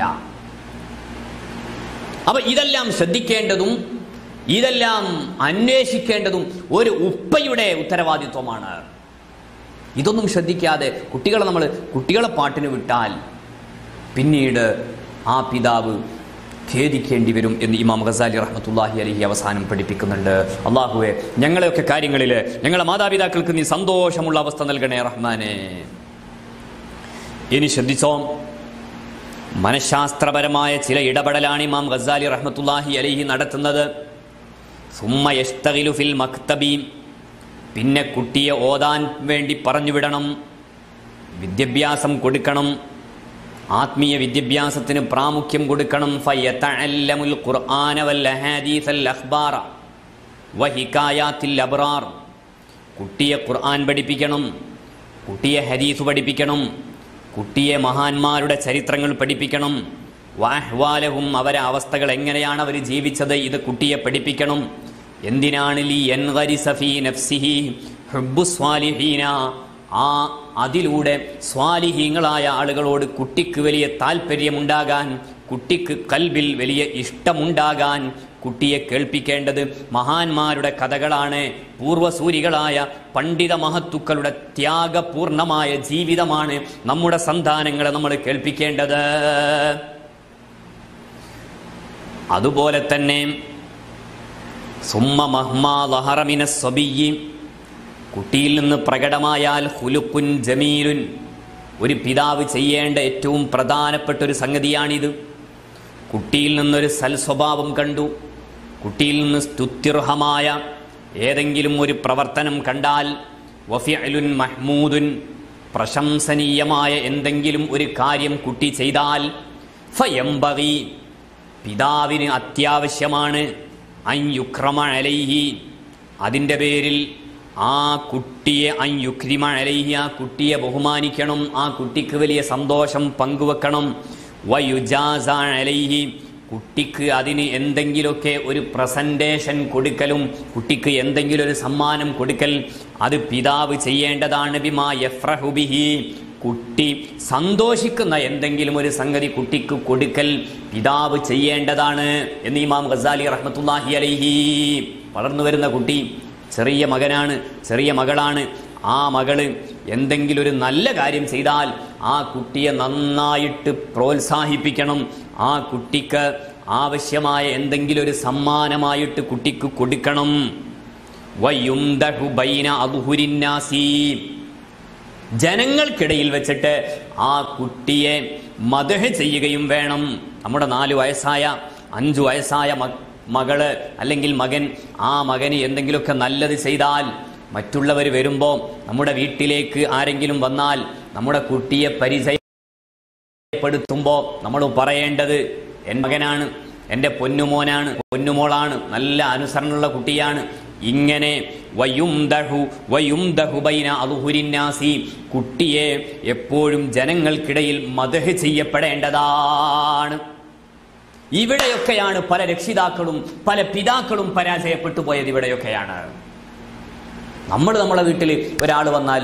S1: അപ്പൊ ഇതെല്ലാം ശ്രദ്ധിക്കേണ്ടതും ഇതെല്ലാം അന്വേഷിക്കേണ്ടതും ഒരു ഉപ്പയുടെ ഉത്തരവാദിത്വമാണ് ഇതൊന്നും ശ്രദ്ധിക്കാതെ കുട്ടികളെ നമ്മൾ കുട്ടികളെ പാട്ടിന് വിട്ടാൽ പിന്നീട് ആ പിതാവ് ഖേദിക്കേണ്ടി വരും എന്ന് ഇമാം ഗസാലി റഹ്മത്തുല്ലാഹി അലഹി അവസാനം പഠിപ്പിക്കുന്നുണ്ട് അള്ളാഹുവെ ഞങ്ങളെയൊക്കെ കാര്യങ്ങളിൽ ഞങ്ങളെ മാതാപിതാക്കൾക്ക് നീ സന്തോഷമുള്ള അവസ്ഥ നൽകണേ റഹ്മാനെ ഇനി ശ്രദ്ധിച്ചോ മനഃശാസ്ത്രപരമായ ചില ഇടപെടലാണ് ഇമാം ഗസാലി റഹ്മത്തുല്ലാഹി അലഹി നടത്തുന്നത് സുമ്മ യസ്തഗിലു ഫിൽ മക്തബി പിന്നെ കുട്ടിയെ ഓതാൻ വേണ്ടി പറഞ്ഞു വിടണം വിദ്യാഭ്യാസം കൊടുക്കണം ആത്മീയ വിദ്യാഭ്യാസത്തിന് പ്രാമുഖ്യം കൊടുക്കണം ഫയതഅല്ലമുൽ ഖുർആന വൽ അഹാദീസൽ അഖ്ബാറ വഹികായാത്തിൽ അബ്റാർ കുട്ടിയെ ഖുർആൻ പഠിപ്പിക്കണം കുട്ടിയെ ഹദീസ് പഠിപ്പിക്കണം കുട്ടിയെ മഹാന്മാരുടെ ചരിത്രങ്ങൾ പഠിപ്പിക്കണം വാഹ്വാലഹും അവരെ അവസ്ഥകൾ എങ്ങനെയാണ് അവർ ജീവിച്ചത് ഇത് കുട്ടിയെ പഠിപ്പിക്കണം എന്തിനാണ് ലി യൻഗരിസ ഫീ നഫ്സിഹി ഹുബ്ബു സ്വാലിഹീന ആ അതിലൂടെ സ്വാലിഹീങ്ങളായ ആളുകളോട് കുട്ടിക്ക് വലിയ താല്പര്യമുണ്ടാകാൻ കുട്ടിക്ക് കൽബിൽ വലിയ ഇഷ്ടമുണ്ടാകാൻ കുട്ടിയെ കേൾപ്പിക്കേണ്ടത് മഹാന്മാരുടെ കഥകളാണ് പൂർവസൂരികളായ പണ്ഡിത മഹത്തുക്കളുടെ ത്യാഗപൂർണമായ ജീവിതമാണ് നമ്മുടെ സന്താനങ്ങളെ നമ്മൾ കേൾപ്പിക്കേണ്ടത് അതുപോലെ തന്നെ സുമ്മ മഹ്മാ ലഹറമിന സ്വബിയി കുട്ടിയിൽ നിന്ന് പ്രകടമായാൽ ഹുലുക്കുൻ ജമീലുൻ ഒരു പിതാവ് ചെയ്യേണ്ട ഏറ്റവും പ്രധാനപ്പെട്ട ഒരു സംഗതിയാണിത് കുട്ടിയിൽ നിന്നൊരു സൽസ്വഭാവം കണ്ടു കുട്ടിയിൽ നിന്ന് സ്തുത്യർഹമായ ഏതെങ്കിലും ഒരു പ്രവർത്തനം കണ്ടാൽ വഫിഅലുൻ മഹ്മൂദുൻ പ്രശംസനീയമായ എന്തെങ്കിലും ഒരു കാര്യം കുട്ടി ചെയ്താൽ ഫയംബഗി പിതാവിന് അത്യാവശ്യമാണ് അയ്യുക്രമ അലൈഹി അതിൻ്റെ പേരിൽ ആ കുട്ടിയെ അയ്യുക്രിമ അലൈഹി ആ കുട്ടിയെ ബഹുമാനിക്കണം ആ കുട്ടിക്ക് വലിയ സന്തോഷം പങ്കുവെക്കണം വയുജാസ അലൈഹി കുട്ടിക്ക് അതിന് എന്തെങ്കിലുമൊക്കെ ഒരു പ്രസൻറ്റേഷൻ കൊടുക്കലും കുട്ടിക്ക് എന്തെങ്കിലും ഒരു സമ്മാനം കൊടുക്കൽ അത് പിതാവ് ചെയ്യേണ്ടതാണ് ബിമാ യഫ്രഹുബിഹി കുട്ടി സന്തോഷിക്കുന്ന എന്തെങ്കിലും ഒരു സംഗതി കുട്ടിക്ക് കൊടുക്കൽ പിതാവ് ചെയ്യേണ്ടതാണ് എന്ന് ഇമാം ഗസാലി റഹ്മത്തുല്ലാഹി അലൈഹി വളർന്നു വരുന്ന കുട്ടി ചെറിയ മകനാണ് ചെറിയ മകളാണ് ആ മകള് എന്തെങ്കിലും ഒരു നല്ല കാര്യം ചെയ്താൽ ആ കുട്ടിയെ നന്നായിട്ട് പ്രോത്സാഹിപ്പിക്കണം ആ കുട്ടിക്ക് ആവശ്യമായ എന്തെങ്കിലും ഒരു സമ്മാനമായിട്ട് കുട്ടിക്ക് കൊടുക്കണം വയുംദഹു ബൈന അദ്ഹുരിന്നാസി ജനങ്ങൾക്കിടയിൽ വെച്ചിട്ട് ആ കുട്ടിയെ മദഹ് ചെയ്യുകയും വേണം നമ്മുടെ നാല് വയസ്സായ അഞ്ചു വയസ്സായ മ- മകള് അല്ലെങ്കിൽ മകൻ ആ മകന് എന്തെങ്കിലുമൊക്കെ നല്ലത് ചെയ്താൽ മറ്റുള്ളവർ വരുമ്പോൾ നമ്മുടെ വീട്ടിലേക്ക് ആരെങ്കിലും വന്നാൽ നമ്മുടെ കുട്ടിയെ പരിചയപ്പെടുത്തുമ്പോൾ നമ്മൾ പറയേണ്ടത് എൻ മകനാണ് എൻ്റെ പൊന്നുമോനാണ് പൊന്നുമോളാണ് നല്ല അനുസരണമുള്ള കുട്ടിയാണ് ഇങ്ങനെ വയുംദഹു വയുംദഹു ബൈന അദ്ഹുരിന്നാസി കുട്ടിയെ എപ്പോഴും ജനങ്ങൾക്കിടയിൽ മദഹ് ചെയ്യപ്പെടേണ്ടതാണ് ഇവിടെയൊക്കെയാണ് പല രക്ഷിതാക്കളും പല പിതാക്കളും പരാജയപ്പെട്ടു പോയത് ഇവിടെയൊക്കെയാണ് നമ്മൾ നമ്മളെ വീട്ടിൽ ഒരാൾ വന്നാൽ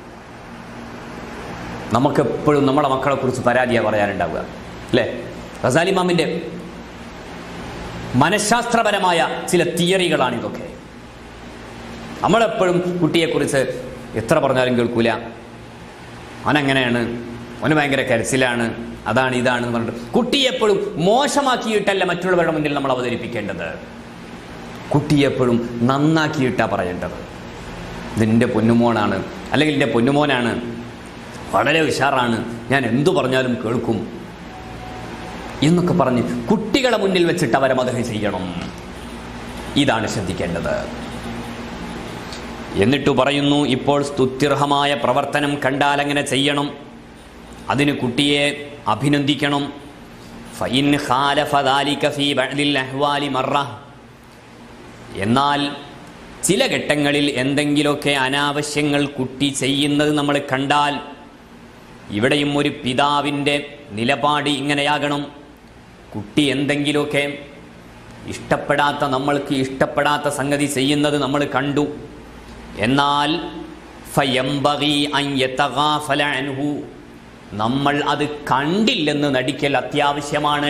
S1: നമുക്കെപ്പോഴും നമ്മളെ മക്കളെ കുറിച്ച് പരാതിയാണ് പറയാനുണ്ടാവുക അല്ലേ റസാലിമാമിൻ്റെ മനഃശാസ്ത്രപരമായ ചില തിയറികളാണ് ഇതൊക്കെ നമ്മളെപ്പോഴും കുട്ടിയെക്കുറിച്ച് എത്ര പറഞ്ഞാലും കേൾക്കൂല അവനങ്ങനെയാണ് അവന് ഭയങ്കര കരച്ചിലാണ് അതാണ് ഇതാണ് എന്ന് പറഞ്ഞിട്ട് കുട്ടിയെപ്പോഴും മോശമാക്കിയിട്ടല്ല മറ്റുള്ളവരുടെ മുന്നിൽ നമ്മൾ അവതരിപ്പിക്കേണ്ടത് കുട്ടിയെപ്പോഴും നന്നാക്കിയിട്ടാണ് പറയേണ്ടത് ഇതിൻ്റെ പൊന്നുമോനാണ് അല്ലെങ്കിൽ എൻ്റെ പൊന്നുമോനാണ് വളരെ ഉഷാറാണ് ഞാൻ എന്തു പറഞ്ഞാലും കേൾക്കും എന്നൊക്കെ പറഞ്ഞ് കുട്ടികളെ മുന്നിൽ വെച്ചിട്ട് അവരെ മതഹ ചെയ്യണം ഇതാണ് ശ്രദ്ധിക്കേണ്ടത് എന്നിട്ട് പറയുന്നു ഇപ്പോൾ സ്തുത്യർഹമായ പ്രവർത്തനം കണ്ടാൽ അങ്ങനെ ചെയ്യണം അതിന് കുട്ടിയെ അഭിനന്ദിക്കണം ഫൈൻ ഖാലഫ ദാലിക ഫീ ബഅദിൽ അഹ്വാലി മറ എന്നാൽ ചില ഘട്ടങ്ങളിൽ എന്തെങ്കിലുമൊക്കെ അനാവശ്യങ്ങൾ കുട്ടി ചെയ്യുന്നത് നമ്മൾ കണ്ടാൽ ഇവിടെയും ഒരു പിതാവിൻ്റെ നിലപാട് ഇങ്ങനെയാകണം കുട്ടി എന്തെങ്കിലുമൊക്കെ ഇഷ്ടപ്പെടാത്ത നമ്മൾക്ക് ഇഷ്ടപ്പെടാത്ത സംഗതി ചെയ്യുന്നത് നമ്മൾ കണ്ടു എന്നാൽ ഫയംബഗി അൻ യതഗാഫല അൻഹു നമ്മൾ അത് കണ്ടില്ലെന്ന് നടിക്കൽ അത്യാവശ്യമാണ്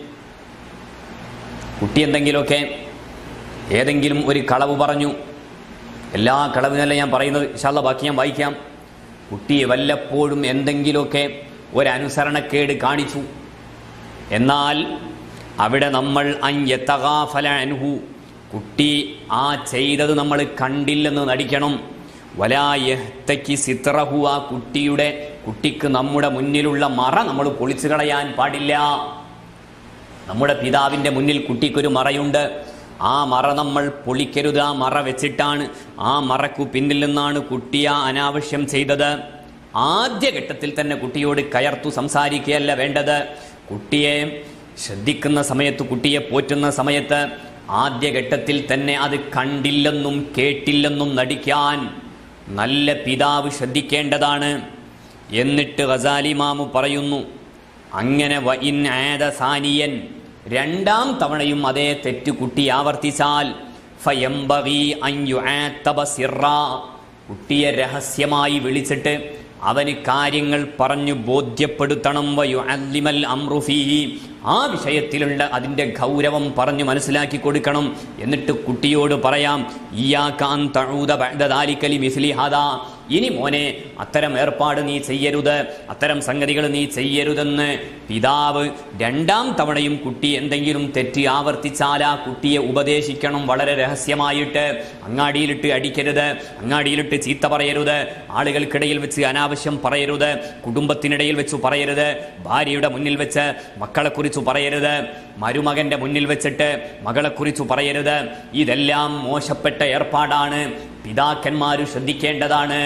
S1: കുട്ടി എന്തെങ്കിലുമൊക്കെ ഏതെങ്കിലും ഒരു കളവ് പറഞ്ഞു എല്ലാ കളവിനല്ല ഞാൻ പറയുന്നത് ഇഷാല്ല ബാക്കി ഞാൻ വായിക്കാം കുട്ടി വല്ലപ്പോഴും എന്തെങ്കിലുമൊക്കെ ഒരനുസരണക്കേട് കാണിച്ചു എന്നാൽ അവിടെ നമ്മൾ അഞ്ഞത്തകാഫല അൻഹു കുട്ടി ആ ചെയ്തത് നമ്മൾ കണ്ടില്ലെന്ന് നടിക്കണം വലായഹ്തയ്ക്ക് സിത്രഹു ആ കുട്ടിയുടെ കുട്ടിക്ക് നമ്മുടെ മുന്നിലുള്ള മറ നമ്മൾ പൊളിച്ചു കളയാൻ പാടില്ല നമ്മുടെ പിതാവിൻ്റെ മുന്നിൽ കുട്ടിക്കൊരു മറയുണ്ട് ആ മറ നമ്മൾ പൊളിക്കരുത് ആ മറ വെച്ചിട്ടാണ് ആ മറക്കു പിന്നിൽ നിന്നാണ് കുട്ടി ആ അനാവശ്യം ചെയ്തത് ആദ്യ ഘട്ടത്തിൽ തന്നെ കുട്ടിയോട് കയർത്തു സംസാരിക്കുകയല്ല വേണ്ടത് കുട്ടിയെ ശ്രദ്ധിക്കുന്ന സമയത്ത് കുട്ടിയെ പോറ്റുന്ന സമയത്ത് ആദ്യ ഘട്ടത്തിൽ തന്നെ അത് കണ്ടില്ലെന്നും കേട്ടില്ലെന്നും നടിക്കാൻ നല്ല പിതാവ് ശ്രദ്ധിക്കേണ്ടതാണ് എന്നിട്ട് ഗസാലിമാമു പറയുന്നു അങ്ങനെ വ ഇൻ ആദ സാനിയൻ രണ്ടാം തവണയും അതേ തെറ്റ് കുട്ടി ആവർത്തിച്ചാൽ ഫയംബഗി അൻ യുആത്തബ സിർറാ. കുട്ടിയെ രഹസ്യമായി വിളിച്ചിട്ട് അവന് കാര്യങ്ങൾ പറഞ്ഞു ബോധ്യപ്പെടുത്തണം വയുഅല്ലിമൽ അംറു ഫീഹി. ആ വിഷയത്തിലുള്ള അതിൻ്റെ ഗൗരവം പറഞ്ഞു മനസ്സിലാക്കി കൊടുക്കണം എന്നിട്ട് കുട്ടിയോട് പറയാം ഇയ്യാക അൻ തഊദ ബഅദ ദാലിക ലിമിസ്ലി ഹാദാ. ഇനി മോനെ അത്തരം ഏർപ്പാട് നീ ചെയ്യരുത് അത്തരം സംഗതികൾ നീ ചെയ്യരുതെന്ന് പിതാവ് രണ്ടാം തവണയും കുട്ടി എന്തെങ്കിലും തെറ്റ് ആവർത്തിച്ചാൽ ആ കുട്ടിയെ ഉപദേശിക്കണം വളരെ രഹസ്യമായിട്ട് അങ്ങാടിയിലിട്ട് അടിക്കരുത് അങ്ങാടിയിലിട്ട് ചീത്ത പറയരുത് ആളുകൾക്കിടയിൽ വെച്ച് അനാവശ്യം പറയരുത് കുടുംബത്തിനിടയിൽ വെച്ച് പറയരുത് ഭാര്യയുടെ മുന്നിൽ വെച്ച് മക്കളെക്കുറിച്ച് പറയരുത് മരുമകന്റെ മുന്നിൽ വെച്ചിട്ട് മകളെക്കുറിച്ച് പറയരുത് ഇതെല്ലാം മോശപ്പെട്ട ഏർപ്പാടാണ് പിതാക്കന്മാർ ശ്രദ്ധിക്കേണ്ടതാണ്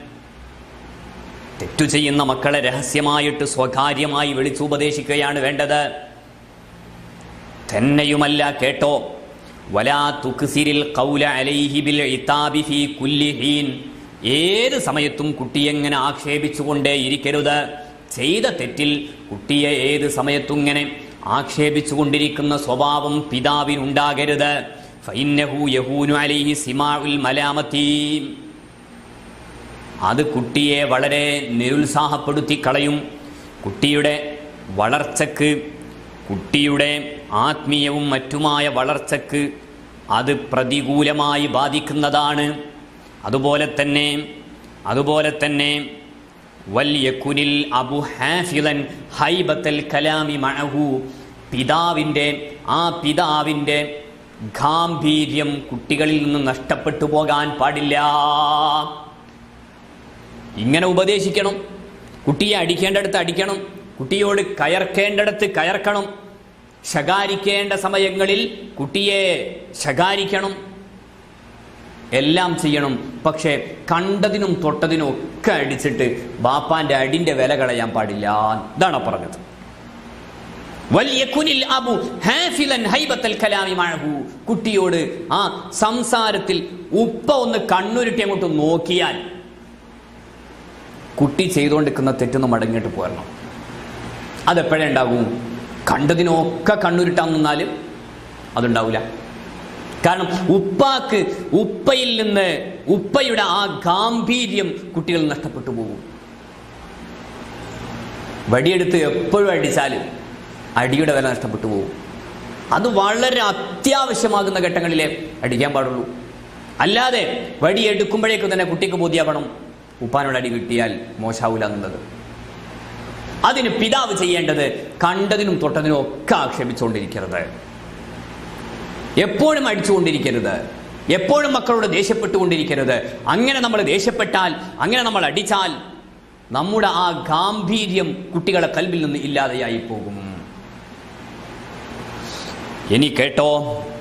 S1: തെറ്റു ചെയ്യുന്ന മക്കളെ രഹസ്യമായിട്ട് സ്വകാര്യമായി വിളിച്ചുപദേശിക്കുകയാണ് വേണ്ടത് തന്നെയുമല്ല കേട്ടോ വലാ തുക്സിരിൽ ഖൗല അലൈഹി ബിൽ ഇതാബി ഫീ കുല്ലി ഹീൻ ഏത് സമയത്തും കുട്ടിയെ ഇങ്ങനെ ആക്ഷേപിച്ചുകൊണ്ടേ ഇരിക്കരുത് ചെയ്ത തെറ്റിൽ കുട്ടിയെ ഏത് സമയത്തും ഇങ്ങനെ ആക്ഷേപിച്ചുകൊണ്ടിരിക്കുന്ന സ്വഭാവം പിതാവിനുണ്ടാകരുത് ഫൈന്നഹു യഹൂനു അലൈഹി സിമാഉൽ മലാമത്തി അത് കുട്ടിയെ വളരെ നിരുത്സാഹപ്പെടുത്തി കളയും കുട്ടിയുടെ വളർച്ചക്ക് കുട്ടിയുടെ ആത്മീയവും മറ്റുമായ വളർച്ചക്ക് അത് പ്രതികൂലമായി ബാധിക്കുന്നതാണ് അതുപോലെ തന്നെ അതുപോലെ തന്നെ വല്യക്കുനിൽ അബു ഹാഫിലൻ ഹൈബത്തൽ കലാമി മഅഹു പിതാവിൻ്റെ ആ പിതാവിൻ്റെ ഗാംഭീര്യം കുട്ടികളിൽ നിന്ന് നഷ്ടപ്പെട്ടു പോകാൻ പാടില്ല ഇങ്ങനെ ഉപദേശിക്കണം കുട്ടിയെ അടിക്കേണ്ടടുത്ത് അടിക്കണം കുട്ടിയോട് കയർക്കേണ്ടടുത്ത് കയർക്കണം ശകാരിക്കേണ്ട സമയങ്ങളിൽ കുട്ടിയെ ശകാരിക്കണം എല്ലാം ചെയ്യണം പക്ഷേ കണ്ടതിനും തൊട്ടതിനും ഒക്കെ അടിച്ചിട്ട് ബാപ്പാന്റെ അടിന്റെ വില കളയാൻ പാടില്ല ഇതാണ് പറഞ്ഞത് വല്യക്കുനിൽ അബു ഹാഫിലൻ ഹൈബത്തൽ കലാമി മഴഹു കുട്ടിയോട് ആ സംസാരത്തിൽ ഉപ്പ ഒന്ന് കണ്ണുരുട്ടി അങ്ങോട്ട് നോക്കിയാൽ കുട്ടി ചെയ്തുകൊണ്ടിരിക്കുന്ന തെറ്റൊന്ന് മടങ്ങിയിട്ട് പോരണം അതെപ്പോഴേ ഉണ്ടാകും കണ്ടതിനൊക്കെ കണ്ണുരുട്ടാൻ നിന്നാൽ അതുണ്ടാവില്ല കാരണം ഉപ്പാക്ക് ഉപ്പയിൽ നിന്ന് ഉപ്പയുടെ ആ ഗാംഭീര്യം കുട്ടികൾ നഷ്ടപ്പെട്ടു പോകും വടിയെടുത്ത് എപ്പോഴും അടിച്ചാൽ അടിയുടെ വില നഷ്ടപ്പെട്ടു പോകും അത് വളരെ അത്യാവശ്യമാകുന്ന ഘട്ടങ്ങളിലേ അടിക്കാൻ പാടുള്ളൂ അല്ലാതെ വടി എടുക്കുമ്പോഴേക്ക് തന്നെ കുട്ടിക്ക് ബോധ്യപ്പെടണം ഉപ്പാനോട് അടി കിട്ടിയാൽ മോശാവൂല എന്നുള്ളത് അതിന് പിതാവ് ചെയ്യേണ്ടത് കണ്ടതിനും തൊട്ടതിനും ഒക്കെ ആക്ഷേപിച്ചുകൊണ്ടിരിക്കരുത് എപ്പോഴും അടിച്ചുകൊണ്ടിരിക്കരുത് എപ്പോഴും മക്കളോട് ദേഷ്യപ്പെട്ടുകൊണ്ടിരിക്കരുത് അങ്ങനെ നമ്മൾ ദേഷ്യപ്പെട്ടാൽ അങ്ങനെ നമ്മൾ അടിച്ചാൽ നമ്മുടെ ആ ഗാംഭീര്യം കുട്ടികളെ കൽവിൽ നിന്ന് ഇല്ലാതെയായി പോകും ഇനി കേട്ടോ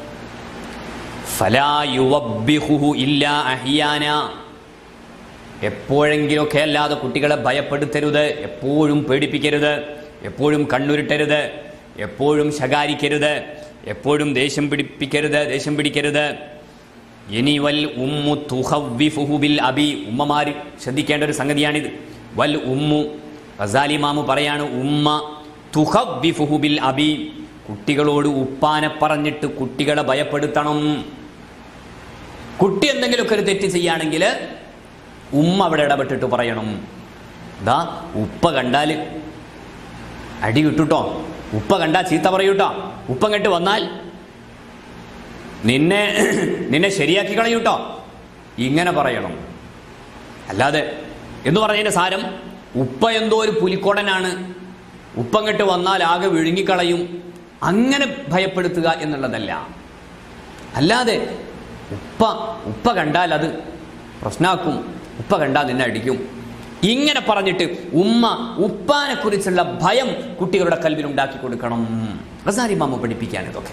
S1: ഫലാ യുവബ്ബിഹുഹു ഇല്ലാ അഹിയാന എപ്പോഴെങ്കിലുമൊക്കെ അല്ലാതെ കുട്ടികളെ ഭയപ്പെടുത്തരുത് എപ്പോഴും പേടിപ്പിക്കരുത് എപ്പോഴും കണ്ണുരുട്ടരുത് എപ്പോഴും ശകാരിക്കരുത് എപ്പോഴും ദേഷ്യം പിടിപ്പിക്കരുത് ദേഷ്യം പിടിക്കരുത് ഇനി വൽ ഉമ്മു തുഹവ്വിഫുഹു ബിൽ അബി ഉമ്മമാര് ശ്രദ്ധിക്കേണ്ട ഒരു സംഗതിയാണിത് വൽ ഉമ്മു ഗസാലി മാമു പറയാണ് ഉമ്മ തുഹവ്വിഫുഹു ബിൽ അബി കുട്ടികളോട് ഉപ്പാനെ പറഞ്ഞിട്ട് കുട്ടികളെ ഭയപ്പെടുത്തണം കുട്ടി എന്തെങ്കിലുമൊക്കെ ഒരു തെറ്റ് ചെയ്യുകയാണെങ്കിൽ ഉമ്മ അവിടെ ഇടപെട്ടിട്ട് പറയണം ദാ ഉപ്പ കണ്ടാൽ അടി കിട്ടുട്ടോ ഉപ്പ കണ്ടാൽ ചീത്ത പറയൂട്ടോ ഉപ്പ ഇങ്ങോട്ട് വന്നാൽ നിന്നെ നിന്നെ ശരിയാക്കി കളയൂട്ടോ ഇങ്ങനെ പറയണം അല്ലാതെ എന്ന് പറഞ്ഞതിന്റെ സാരം ഉപ്പ എന്തോ ഒരു പുലിക്കോടനാണ് ഉപ്പ ഇങ്ങോട്ട് വന്നാൽ ആകെ വിഴുങ്ങിക്കളയും അങ്ങനെ ഭയപ്പെടുത്തുക എന്നുള്ളതല്ല അല്ലാതെ ഉപ്പ ഉപ്പ കണ്ടാൽ അത് പ്രശ്നാക്കും ഉപ്പ കണ്ടാൽ നിന്നെ അടിക്കും ഇങ്ങനെ പറഞ്ഞിട്ട് ഉമ്മ ഉപ്പാനെ കുറിച്ചുള്ള ഭയം കുട്ടികളുടെ കൽവിൽ ഉണ്ടാക്കി കൊടുക്കണം റസാരി മാമ പഠിപ്പിക്കാൻ ഇതൊക്കെ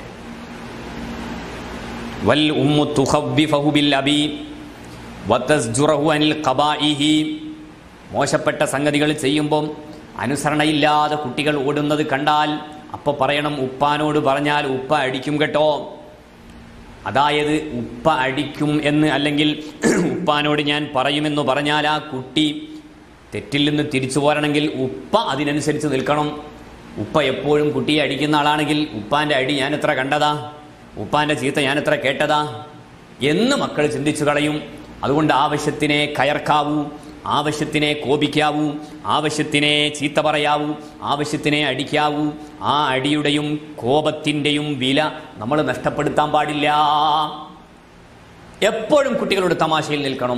S1: വൽ ഉമ്മു തുഖവ്വിഫഹു ബിൽ അബി വതസ്ജുറഹു അനിൽ ഖബാഇഹി മോശപ്പെട്ട സംഗതികൾ ചെയ്യുമ്പം അനുസരണയില്ലാതെ കുട്ടികൾ ഓടുന്നത് കണ്ടാൽ അപ്പോൾ പറയണം ഉപ്പാനോട് പറഞ്ഞാൽ ഉപ്പ അടിക്കും കേട്ടോ അതായത് ഉപ്പ അടിക്കും എന്ന് അല്ലെങ്കിൽ ഉപ്പാനോട് ഞാൻ പറയുമെന്ന് പറഞ്ഞാൽ ആ കുട്ടി തെറ്റിൽ നിന്ന് തിരിച്ചു പോരണമെങ്കിൽ ഉപ്പ അതിനനുസരിച്ച് നിൽക്കണം ഉപ്പ എപ്പോഴും കുട്ടിയെ അടിക്കുന്ന ആളാണെങ്കിൽ ഉപ്പാൻ്റെ അടി ഞാൻ എത്ര കണ്ടതാ ഉപ്പാൻ്റെ ചീത്ത ഞാൻ എത്ര കേട്ടതാ എന്ന് മക്കൾ ചിന്തിച്ചു കളയും അതുകൊണ്ട് ആവശ്യത്തിനെ കയർക്കാവൂ ആവശ്യത്തിനെ കോപിക്കാവൂ ആവശ്യത്തിനെ ചീത്ത പറയാവൂ ആവശ്യത്തിനെ അടിക്കാവൂ ആ അടിയുടെയും കോപത്തിൻ്റെയും വില നമ്മൾ നഷ്ടപ്പെടുത്താൻ പാടില്ല എപ്പോഴും കുട്ടികളോട് തമാശയിൽ നിൽക്കണം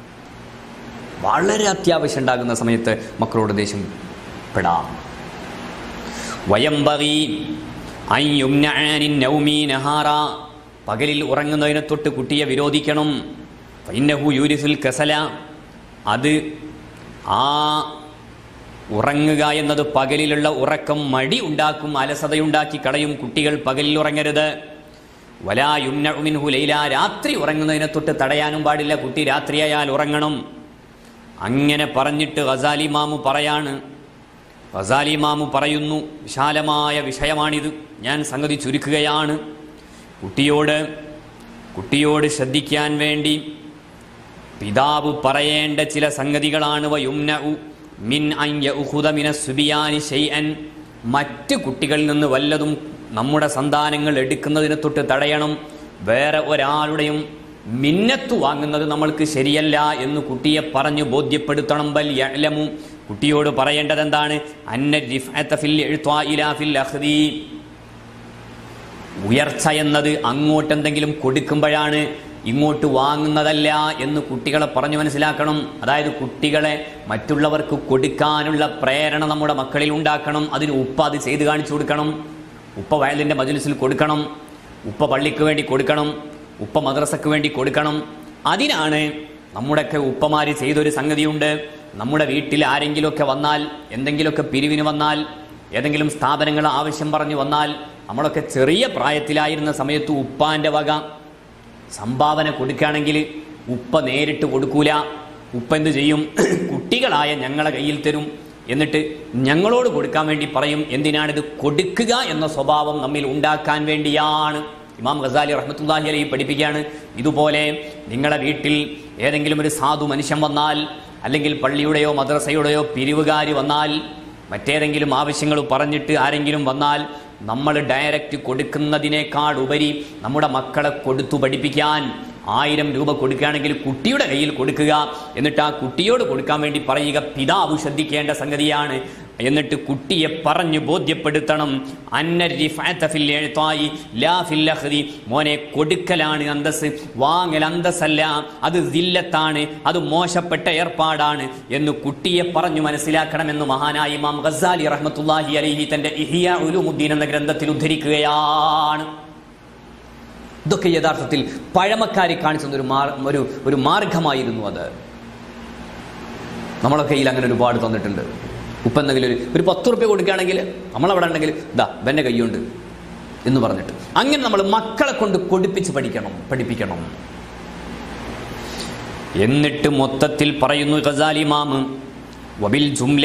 S1: വളരെ അത്യാവശ്യം ഉണ്ടാകുന്ന സമയത്ത് മക്കളോട് ദേഷ്യം പെടാം വയംബകി പകലിൽ ഉറങ്ങുന്നതിനെ തൊട്ട് കുട്ടിയെ വിരോധിക്കണം ഫൈനഹു യൂരിഫുൽ കസല അത് ആ ഉറങ്ങുക എന്നത് പകലിലുള്ള ഉറക്കം മടി ഉണ്ടാക്കും അലസതയുണ്ടാക്കി കളയും കുട്ടികൾ പകലിൽ ഉറങ്ങരുത് വലാ യുംനഉമിൻഹു ലൈല രാത്രി ഉറങ്ങുന്നതിനെ തൊട്ട് തടയാനും പാടില്ല കുട്ടി രാത്രിയായാൽ ഉറങ്ങണം അങ്ങനെ പറഞ്ഞിട്ട് ഗസാലി മാമു പറയാണ് ഗസാലി മാമു പറയുന്നു വിശാലമായ വിഷയമാണിത് ഞാൻ സംഗതി ചുരുക്കുകയാണ് കുട്ടിയോട് കുട്ടിയോട് ശ്രദ്ധിക്കാൻ വേണ്ടി പിതാവ് പറയേണ്ട ചില സംഗതികളാണ് വയുംനഉ മിൻ അൻ യഉഖുദ മിന സുബിയാനി ഷൈഅൻ മറ്റ് കുട്ടികളിൽ നിന്ന് വല്ലതും നമ്മുടെ സന്താനങ്ങൾ എടുക്കുന്നതിനെ തൊട്ട് തടയണം വേറെ ഒരാളുടെയും മിന്നത്ത് വാങ്ങുന്നത് നമ്മൾക്ക് ശരിയല്ല എന്ന് കുട്ടിയെ പറഞ്ഞു ബോധ്യപ്പെടുത്തണം ബൽ യഅലമു കുട്ടിയോട് പറയേണ്ടത് എന്താണ് അന്ന റിഫഅത ഫിൽ ഇഅ്താഇല ഫിൽ അഖ്ദി ഉയർച്ച എന്നത് അങ്ങോട്ട് എന്തെങ്കിലും കൊടുക്കുമ്പോഴാണ് ഇങ്ങോട്ട് വാങ്ങുന്നതല്ല എന്ന് കുട്ടികളെ പറഞ്ഞു മനസ്സിലാക്കണം അതായത് കുട്ടികളെ മറ്റുള്ളവർക്ക് കൊടുക്കാനുള്ള പ്രേരണ നമ്മുടെ മക്കളിൽ ഉണ്ടാക്കണം അതിന് ഉപ്പ അത് ചെയ്ത് കാണിച്ചു കൊടുക്കണം ഉപ്പ വയലിൻ്റെ മജലിസിൽ കൊടുക്കണം ഉപ്പ പള്ളിക്ക് വേണ്ടി കൊടുക്കണം ഉപ്പ മദ്രസക്ക് വേണ്ടി കൊടുക്കണം അതിനാണ് നമ്മുടെയൊക്കെ ഉപ്പമാര് ചെയ്തൊരു സംഗതിയുണ്ട് നമ്മുടെ വീട്ടിൽ ആരെങ്കിലുമൊക്കെ വന്നാൽ എന്തെങ്കിലുമൊക്കെ പിരിവിന് വന്നാൽ ഏതെങ്കിലും സ്ഥാപനങ്ങൾ ആവശ്യം പറഞ്ഞു വന്നാൽ നമ്മളൊക്കെ ചെറിയ പ്രായത്തിലായിരുന്ന സമയത്ത് ഉപ്പാന്റെ വക സംഭാവന കൊടുക്കുകയാണെങ്കിൽ ഉപ്പ നേരിട്ട് കൊടുക്കൂല ഉപ്പ എന്ത് ചെയ്യും കുട്ടികളായ ഞങ്ങളെ കയ്യിൽ തരും എന്നിട്ട് ഞങ്ങളോട് കൊടുക്കാൻ വേണ്ടി പറയും എന്തിനാണിത് കൊടുക്കുക എന്ന സ്വഭാവം നമ്മിൽ ഉണ്ടാക്കാൻ വേണ്ടിയാണ് ഇമാം ഖസാലി റഹ്മത്തുല്ലാഹി അലൈഹി പഠിപ്പിക്കുകയാണ് ഇതുപോലെ നിങ്ങളെ വീട്ടിൽ ഏതെങ്കിലും ഒരു സാധു മനുഷ്യൻ വന്നാൽ അല്ലെങ്കിൽ പള്ളിയുടെയോ മദ്രസയുടെയോ പിരിവുകാർ വന്നാൽ മറ്റേതെങ്കിലും ആവശ്യങ്ങൾ പറഞ്ഞിട്ട് ആരെങ്കിലും വന്നാൽ നമ്മൾ ഡയറക്റ്റ് കൊടുക്കുന്നതിനേക്കാൾ ഉപരി നമ്മുടെ മക്കളെ കൊടുത്തു പഠിപ്പിക്കാൻ ആയിരം രൂപ കൊടുക്കുകയാണെങ്കിൽ കുട്ടിയുടെ കയ്യിൽ കൊടുക്കുക എന്നിട്ട് ആ കുട്ടിയോട് കൊടുക്കാൻ വേണ്ടി പറയുക പിതാവ് ശ്രദ്ധിക്കേണ്ട സംഗതിയാണ് എന്നിട്ട് കുട്ടിയെ പറഞ്ഞു ബോധ്യപ്പെടുത്തണം അന്ന റിഫഅത ഫിൽ ഇഅ്തായി ലാ ഫിൽ അഖ്ദി മോനെ കൊടുക്കലാണ് അന്തസ് വാങ്ങൽ അന്തസ്സല്ല അത് ദില്ലത്താണ് അത് മോശപ്പെട്ട ഏർപ്പാടാണ് എന്ന് കുട്ടിയെ പറഞ്ഞു മനസ്സിലാക്കണമെന്ന് മഹാനായ ഇമാം ഗസാലി റഹ്മത്തുള്ളാഹി അലൈഹി തന്റെ ഇഹിയ ഉലുമുദ്ദീൻ എന്ന ഗ്രന്ഥത്തിൽ ഉദ്ധരിക്കുകയാണ് ഇതൊക്കെ യഥാർത്ഥത്തിൽ പഴമക്കാരെ കാണിച്ചുന്ന ഒരു മാർ ഒരു ഒരു മാർഗമായിരുന്നു അത് നമ്മളൊക്കെ കയ്യിൽ അങ്ങനെ ഒരുപാട് തന്നിട്ടുണ്ട് ഉപ്പ എന്തെങ്കിലും ഒരു ഒരു പത്ത് റുപ്യ കൊടുക്കുകയാണെങ്കിൽ നമ്മളവിടെ ഉണ്ടെങ്കിൽ ഇതാ ബെന്നെ കയ്യുണ്ട് എന്ന് പറഞ്ഞിട്ട് അങ്ങനെ നമ്മൾ മക്കളെ കൊണ്ട് കൊടുപ്പിച്ച് പഠിക്കണം പഠിപ്പിക്കണം എന്നിട്ട് മൊത്തത്തിൽ പറയുന്നു ഖസാലി മാമ് വബിൽ ജുംല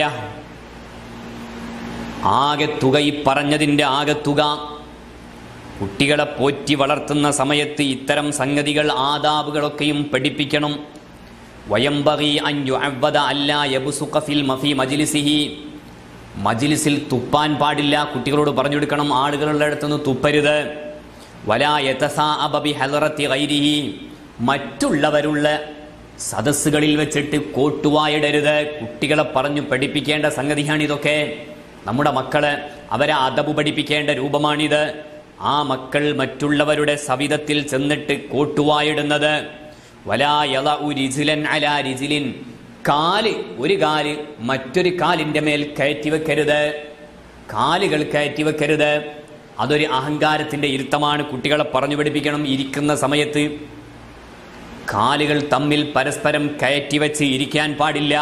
S1: ആകെ തുക ഈ പറഞ്ഞതിൻ്റെ ആകെ തുക കുട്ടികളെ പോറ്റി വളർത്തുന്ന സമയത്ത് ഇത്തരം സംഗതികൾ ആദാബുകളൊക്കെയും പഠിപ്പിക്കണം വയംബകി അൻയുഅവ്വദ അല്ലാ യബ്സുഖ ഫിൽ മഫി മജ്ലിസിഹി മജ്ലിസിൽ തുപ്പാൻ പാടില്ല കുട്ടികളോട് പറഞ്ഞു കൊടുക്കണം ആളുകളുടെ അടുത്തുനിന്ന് തുപ്പരുത് വലാ യതസാഅബ ബി ഹദറത്തി ഗൈരിഹി മറ്റുള്ളവരുള്ള സദസ്സുകളിൽ വെച്ചിട്ട് കോട്ടുവായിടരുത് കുട്ടികളെ പറഞ്ഞു പഠിപ്പിക്കേണ്ട സംഗതിയാണ് ഇതൊക്കെ നമ്മുടെ മക്കള് അവരെ അതബ് പഠിപ്പിക്കേണ്ട രൂപമാണിത് ആ മക്കൾ മറ്റുള്ളവരുടെ സവിധത്തിൽ ചെന്നിട്ട് കോട്ടുവായിടുന്നത് വലാ യളഉ റിജിലൻ അലാ റിജിലിൻ കാല് ഒരു കാല് മറ്റൊരു കാലിന്റെ മേൽ കയറ്റി വെക്കരുത് കാലുകൾ കയറ്റി വെക്കരുത് അതൊരു അഹങ്കാരത്തിന്റെ ഇരുത്തമാണ് കുട്ടികളെ പറഞ്ഞു പഠിപ്പിക്കണം ഇരിക്കുന്ന സമയത്ത് കാലുകൾ തമ്മിൽ പരസ്പരം കയറ്റി വെച്ച് ഇരിക്കാൻ പാടില്ല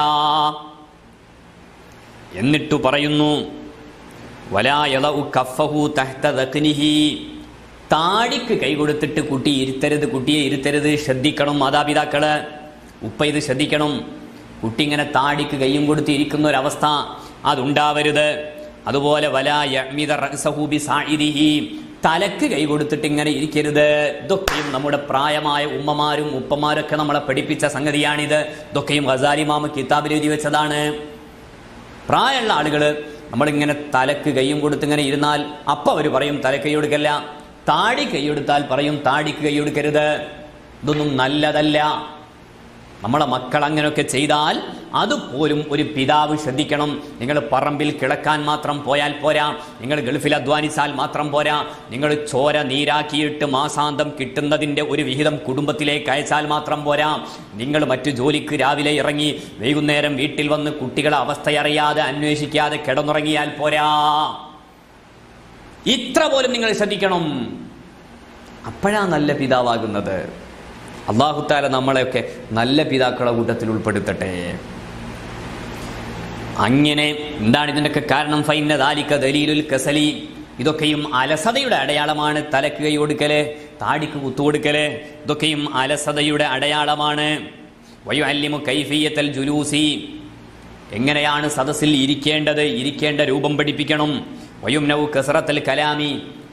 S1: എന്നിട്ടു പറയുന്നു വലായളഉ കഫഹു തഹ്ത ദഖ്നിഹി താടിക്ക് കൈ കൊടുത്തിട്ട് കുട്ടി ഇരുത്തരുത് കുട്ടിയെ ഇരുത്തരുത് ശ്രദ്ധിക്കണം മാതാപിതാക്കള് ഉപ്പ ഇത് ശ്രദ്ധിക്കണം കുട്ടി ഇങ്ങനെ താടിക്ക് കൈയും കൊടുത്ത് ഇരിക്കുന്ന ഒരവസ്ഥ അതുണ്ടാവരുത് അതുപോലെ വലാ യഅ്മിദ റഅ്സഹു ബിസാഇരിഹി തലക്ക് കൈ കൊടുത്തിട്ട് ഇങ്ങനെ ഇരിക്കരുത് ഇതൊക്കെയും നമ്മുടെ പ്രായമായ ഉമ്മമാരും ഉപ്പമാരൊക്കെ നമ്മളെ പഠിപ്പിച്ച സംഗതിയാണിത് ഇതൊക്കെയും ഗസാലി മാമ കിതാബിൽ എഴുതി വെച്ചതാണ് പ്രായമുള്ള ആളുകൾ നമ്മളിങ്ങനെ തലക്ക് കൈയും കൊടുത്ത് ഇങ്ങനെ ഇരുന്നാൽ അപ്പം അവർ പറയും തലക്കൈ കൊടുക്കല്ല താടി കൈ കൊടുത്താൽ പറയും താടിക്ക് കൈ കൊടുക്കരുത് ഇതൊന്നും നല്ലതല്ല നമ്മളെ മക്കൾ അങ്ങനെയൊക്കെ ചെയ്താൽ അതുപോലും ഒരു പിതാവ് ശ്രദ്ധിക്കണം നിങ്ങൾ പറമ്പിൽ കിളക്കാൻ മാത്രം പോയാൽ പോരാ നിങ്ങൾ ഗൾഫിൽ അധ്വാനിച്ചാൽ മാത്രം പോരാ നിങ്ങൾ ചോര നീരാക്കിയിട്ട് മാസാന്തം കിട്ടുന്നതിൻ്റെ ഒരു വിഹിതം കുടുംബത്തിലേക്ക് അയച്ചാൽ മാത്രം പോരാ നിങ്ങൾ മറ്റു ജോലിക്ക് രാവിലെ ഇറങ്ങി വൈകുന്നേരം വീട്ടിൽ വന്ന് കുട്ടികളെ അവസ്ഥയറിയാതെ അന്വേഷിക്കാതെ കിടന്നുറങ്ങിയാൽ പോരാ ഇത്ര പോലും നിങ്ങൾ ശ്രദ്ധിക്കണം അപ്പോഴാ നല്ല പിതാവാകുന്നത് അള്ളാഹുത്താല നമ്മളെയൊക്കെ നല്ല പിതാക്കളെ കൂട്ടത്തിൽ ഉൾപ്പെടുത്തട്ടെ അങ്ങനെ എന്താണ് ഇതിൻ്റെയൊക്കെ കാരണം ഫൈന ദാലിക്ക ദലീലുൽ കസലി ഇതൊക്കെയും അലസതയുടെ അടയാളമാണ് തലക്ക് കൈ കൊടുക്കല് താടിക്ക് കുത്തുകൊടുക്കല് ഇതൊക്കെയും അലസതയുടെ അടയാളമാണ് വയു അല്ലിമു കൈഫിയത്തൽ ജുലൂസി എങ്ങനെയാണ് സദസ്സിൽ ഇരിക്കേണ്ടത് ഇരിക്കേണ്ട രൂപം പഠിപ്പിക്കണം വയും നൗ കസറത്തൽ കലാമി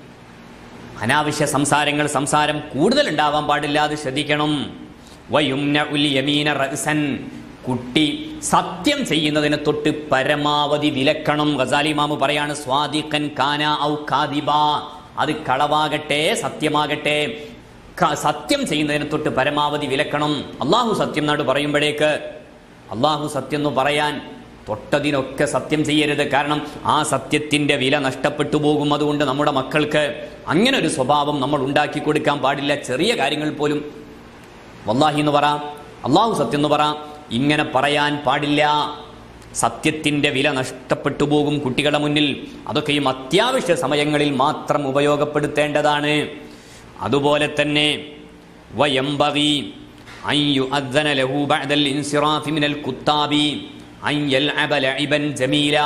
S1: അനാവശ്യ സംസാരങ്ങൾ സംസാരം കൂടുതൽ ഉണ്ടാവാൻ പാടില്ല അത് ശ്രദ്ധിക്കണം വയുംന ഉൽ യമീന റഅ്സൻ കുട്ടി സത്യം ചെയ്യുന്നതിന് തൊട്ട് പരമാവധി വിലക്കണം ഗസാലി മാമു പറയാണ് സ്വാദിഖൻ കാന ഔ കാദിബ അത് കളവാകട്ടെ സത്യമാകട്ടെ ക- സത്യം ചെയ്യുന്നതിന് തൊട്ട് പരമാവധി വിലക്കണം അള്ളാഹു സത്യം നാട് പറയുമ്പോഴേക്ക് അള്ളാഹു സത്യം എന്ന് പറയാൻ തൊട്ടതിനൊക്കെ സത്യം ചെയ്യരുത് കാരണം ആ സത്യത്തിന്റെ വില നഷ്ടപ്പെട്ടു പോകും അതുകൊണ്ട് നമ്മുടെ മക്കൾക്ക് അങ്ങനെ ഒരു സ്വഭാവം നമ്മൾ ഉണ്ടാക്കി കൊടുക്കാൻ പാടില്ല ചെറിയ കാര്യങ്ങൾ പോലും വല്ലാഹി എന്ന് പറ അള്ളാഹു സത്യം എന്ന് പറ ഇങ്ങനെ പറയാൻ പാടില്ല സത്യത്തിന്റെ വില നഷ്ടപ്പെട്ടു പോകും കുട്ടികളുടെ മുന്നിൽ അതൊക്കെയും അത്യാവശ്യ സമയങ്ങളിൽ മാത്രം ഉപയോഗപ്പെടുത്തേണ്ടതാണ് അതുപോലെ തന്നെ വയംബഗി അൻ യുഅദ്ദന ലഹു ബഅദൽ ഇൻസിറാഫി മിനൽ കുത്താബി അൻ യൽഅബ ലഇബൻ ജമീലാ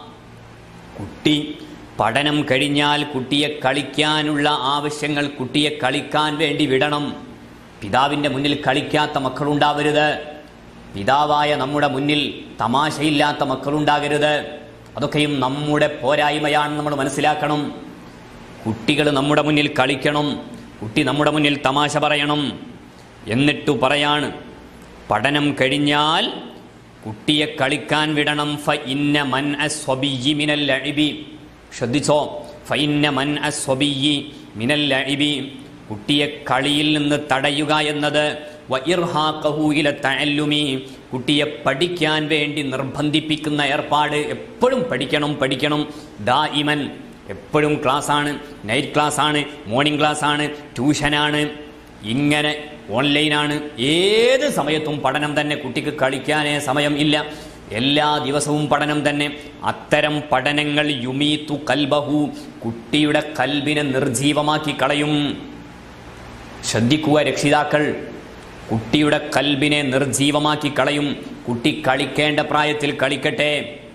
S1: കുട്ടി പഠനം കഴിഞ്ഞാൽ കുട്ടിയെ കളിക്കാനുള്ള ആവശ്യങ്ങൾ കുട്ടിയെ കളിക്കാൻ വേണ്ടി വിടണം പിതാവിൻ്റെ മുന്നിൽ കളിക്കാത്ത മക്കളുണ്ടാവരുത് പിതാവായ നമ്മുടെ മുന്നിൽ തമാശയില്ലാത്ത മക്കളുണ്ടാകരുത് അതൊക്കെയും നമ്മുടെ പോരായ്മയാണെന്ന് നമ്മൾ മനസ്സിലാക്കണം കുട്ടികൾ നമ്മുടെ മുന്നിൽ കളിക്കണം കുട്ടി നമ്മുടെ മുന്നിൽ തമാശ പറയണം എന്നിട്ടു പറയാണ് പഠനം കഴിഞ്ഞാൽ കുട്ടിയെ കളിക്കാൻ വിടണം ഫ ഇന്ന മൻ അസ്വബിയി മിനൽ ലഇബി ശ്രദ്ധിച്ചോ ഫ ഇന്ന മൻ അസ്വബിയി മിനൽ ലഇബി കുട്ടിയെ കളിയിൽ നിന്ന് തടയുക എന്നത് വ ഇർഹാഖഹു ഇല തഅല്ലുമി കുട്ടിയെ പഠിക്കാൻ വേണ്ടി നിർബന്ധിപ്പിക്കുന്ന ഏർപ്പാട് എപ്പോഴും പഠിക്കണം പഠിക്കണം ദായിമൻ എപ്പോഴും ക്ലാസ്സാണ് നൈറ്റ് ക്ലാസ്സാണ് മോർണിംഗ് ക്ലാസ്സാണ് ട്യൂഷനാണ് ഇങ്ങനെ ഓൺലൈനാണ് ഏത് സമയത്തും പഠനം തന്നെ കുട്ടിക്ക് കളിക്കാനേ സമയം ഇല്ല എല്ലാ ദിവസവും പഠനം തന്നെ അത്തരം പഠനങ്ങൾ യുമീത്തു കൽബഹു കുട്ടിയുടെ കൽബിനെ നിർജീവമാക്കി കളയും ശ്രദ്ധിക്കുക രക്ഷിതാക്കൾ കുട്ടിയുടെ കൽബിനെ നിർജീവമാക്കി കളയും കുട്ടി കളിക്കേണ്ട പ്രായത്തിൽ കളിക്കട്ടെ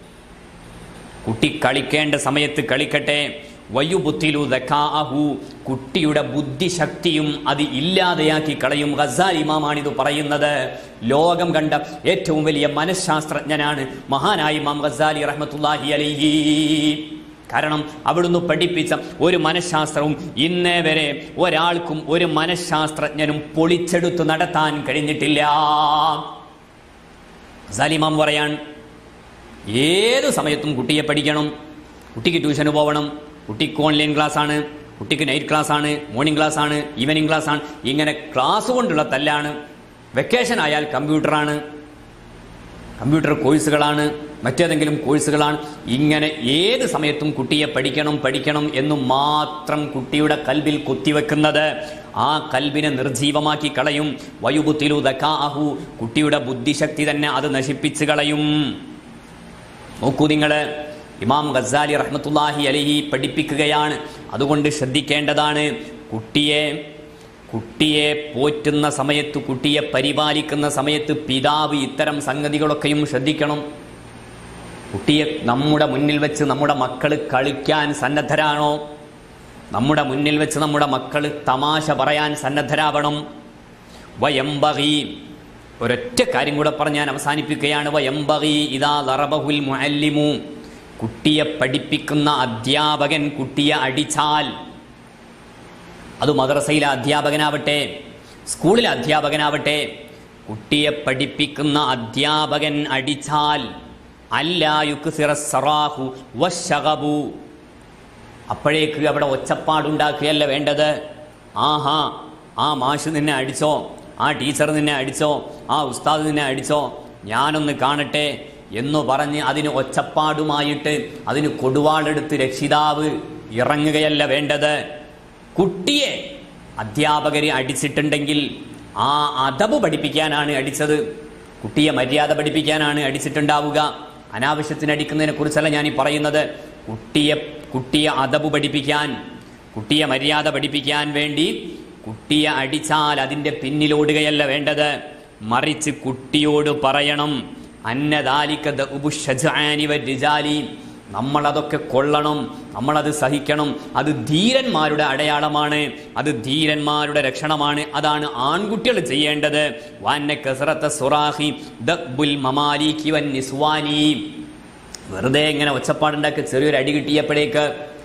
S1: കുട്ടി കളിക്കേണ്ട സമയത്ത് കളിക്കട്ടെ വയുബുത്തിലു ദക്കാഹു കുട്ടിയുടെ ബുദ്ധിശക്തിയും അത് ഇല്ലാതെയാക്കി കളയും ഗസാൽ ഇമാമാണിത് പറയുന്നത് ലോകം കണ്ട ഏറ്റവും വലിയ മനഃശാസ്ത്രജ്ഞനാണ് മഹാനായ ഇമാം ഗസാലി റഹ്മത്തുല്ലാഹി അലൈഹി കാരണം അവിടുന്ന് പഠിപ്പിച്ച ഒരു മനഃശാസ്ത്രവും ഇന്നേ വരെ ഒരാൾക്കും ഒരു മനഃശാസ്ത്രജ്ഞനും പൊളിച്ചെടുത്ത് നടത്താൻ കഴിഞ്ഞിട്ടില്ല ഗസാലിമാം പറയാൻ ഏത് സമയത്തും കുട്ടിയെ പഠിക്കണം കുട്ടിക്ക് ട്യൂഷന് പോകണം കുട്ടിക്ക് ഓൺലൈൻ ക്ലാസ് ആണ് കുട്ടിക്ക് നൈറ്റ് ക്ലാസ് ആണ് മോർണിംഗ് ക്ലാസ് ആണ് ഈവനിങ് ക്ലാസ് ആണ് ഇങ്ങനെ ക്ലാസ് കൊണ്ടുള്ള തല്ലാണ് വെക്കേഷൻ ആയാൽ കമ്പ്യൂട്ടറാണ് കമ്പ്യൂട്ടർ കോഴ്സുകളാണ് മറ്റേതെങ്കിലും കോഴ്സുകളാണ് ഇങ്ങനെ ഏത് സമയത്തും കുട്ടിയെ പഠിക്കണം പഠിക്കണം എന്ന് മാത്രം കുട്ടിയുടെ കൽബിൽ കുത്തിവെക്കുന്നത് ആ കൽബിനെ നിർജീവമാക്കി കളയും വയുബുത്തിലു ദക്കാഹു കുട്ടിയുടെ ബുദ്ധിശക്തി തന്നെ അത് നശിപ്പിച്ച് കളയും നോക്കൂ നിങ്ങൾ ഇമാം ഗസാലി റഹ്മത്തുല്ലാഹി അലഹി പഠിപ്പിക്കുകയാണ് അതുകൊണ്ട് ശ്രദ്ധിക്കേണ്ടതാണ് കുട്ടിയെ കുട്ടിയെ പോറ്റുന്ന സമയത്ത് കുട്ടിയെ പരിപാലിക്കുന്ന സമയത്ത് പിതാവ് ഇത്തരം സംഗതികളൊക്കെയും ശ്രദ്ധിക്കണം കുട്ടിയെ നമ്മുടെ മുന്നിൽ വെച്ച് നമ്മുടെ മക്കൾ കളിക്കാൻ സന്നദ്ധരാണോ നമ്മുടെ മുന്നിൽ വെച്ച് നമ്മുടെ മക്കൾ തമാശ പറയാൻ സന്നദ്ധരാവണം വയംബകി ഒരൊറ്റ കാര്യം കൂടെ പറഞ്ഞ് ഞാൻ അവസാനിപ്പിക്കുകയാണ് വയംബകി ഇതാ ലറബഹുൽ മുഅല്ലിമു കുട്ടിയെ പഠിപ്പിക്കുന്ന അധ്യാപകൻ കുട്ടിയെ അടിച്ചാൽ അത് മദ്രസയിലെ അധ്യാപകനാവട്ടെ സ്കൂളിലെ അധ്യാപകനാവട്ടെ കുട്ടിയെ പഠിപ്പിക്കുന്ന അധ്യാപകൻ അടിച്ചാൽ അല്ലായുക്സിറു വശകബു അപ്പോഴേക്ക് അവിടെ ഒച്ചപ്പാടുണ്ടാക്കുകയല്ല വേണ്ടത് ആഹാ ആ മാഷ് നിന്നെ അടിച്ചോ ആ ടീച്ചർ നിന്നെ അടിച്ചോ ആ ഉസ്താദ് നിന്നെ അടിച്ചോ ഞാനൊന്ന് കാണട്ടെ എന്നു പറഞ്ഞ് അതിന് ഒച്ചപ്പാടുമായിട്ട് അതിന് കൊടുവാളെടുത്ത് രക്ഷിതാവ് ഇറങ്ങുകയല്ല വേണ്ടത് കുട്ടിയെ അധ്യാപകരെ അടിച്ചിട്ടുണ്ടെങ്കിൽ ആ അതബ് പഠിപ്പിക്കാനാണ് അടിച്ചത് കുട്ടിയെ മര്യാദ പഠിപ്പിക്കാനാണ് അടിച്ചിട്ടുണ്ടാവുക അനാവശ്യത്തിന് അടിക്കുന്നതിനെ കുറിച്ചല്ല ഞാൻ ഈ പറയുന്നത് കുട്ടിയെ കുട്ടിയെ അതബ് പഠിപ്പിക്കാൻ കുട്ടിയെ മര്യാദ പഠിപ്പിക്കാൻ വേണ്ടി കുട്ടിയെ അടിച്ചാൽ അതിൻ്റെ പിന്നിലോടുകയല്ല വേണ്ടത് മറിച്ച് കുട്ടിയോട് പറയണം അന്നദാലിക ദഉബു ഷജാനി വരിജാലി നമ്മളതൊക്കെ കൊള്ളണം നമ്മളത് സഹിക്കണം അത് ധീരന്മാരുടെ അടയാളമാണ് അത് ധീരന്മാരുടെ രക്ഷണമാണ് അതാണ് ആൺകുട്ടികൾ ചെയ്യേണ്ടത് വാന്ന കസറത്ത സുറാഹി ദബ്ബുൽ മമാലികി വൻ നിസ്വാനി വെറുതെ ഇങ്ങനെ ഒച്ചപ്പാടുണ്ടാക്കി ചെറിയൊരു അടി കിട്ടിയപ്പോഴേക്ക്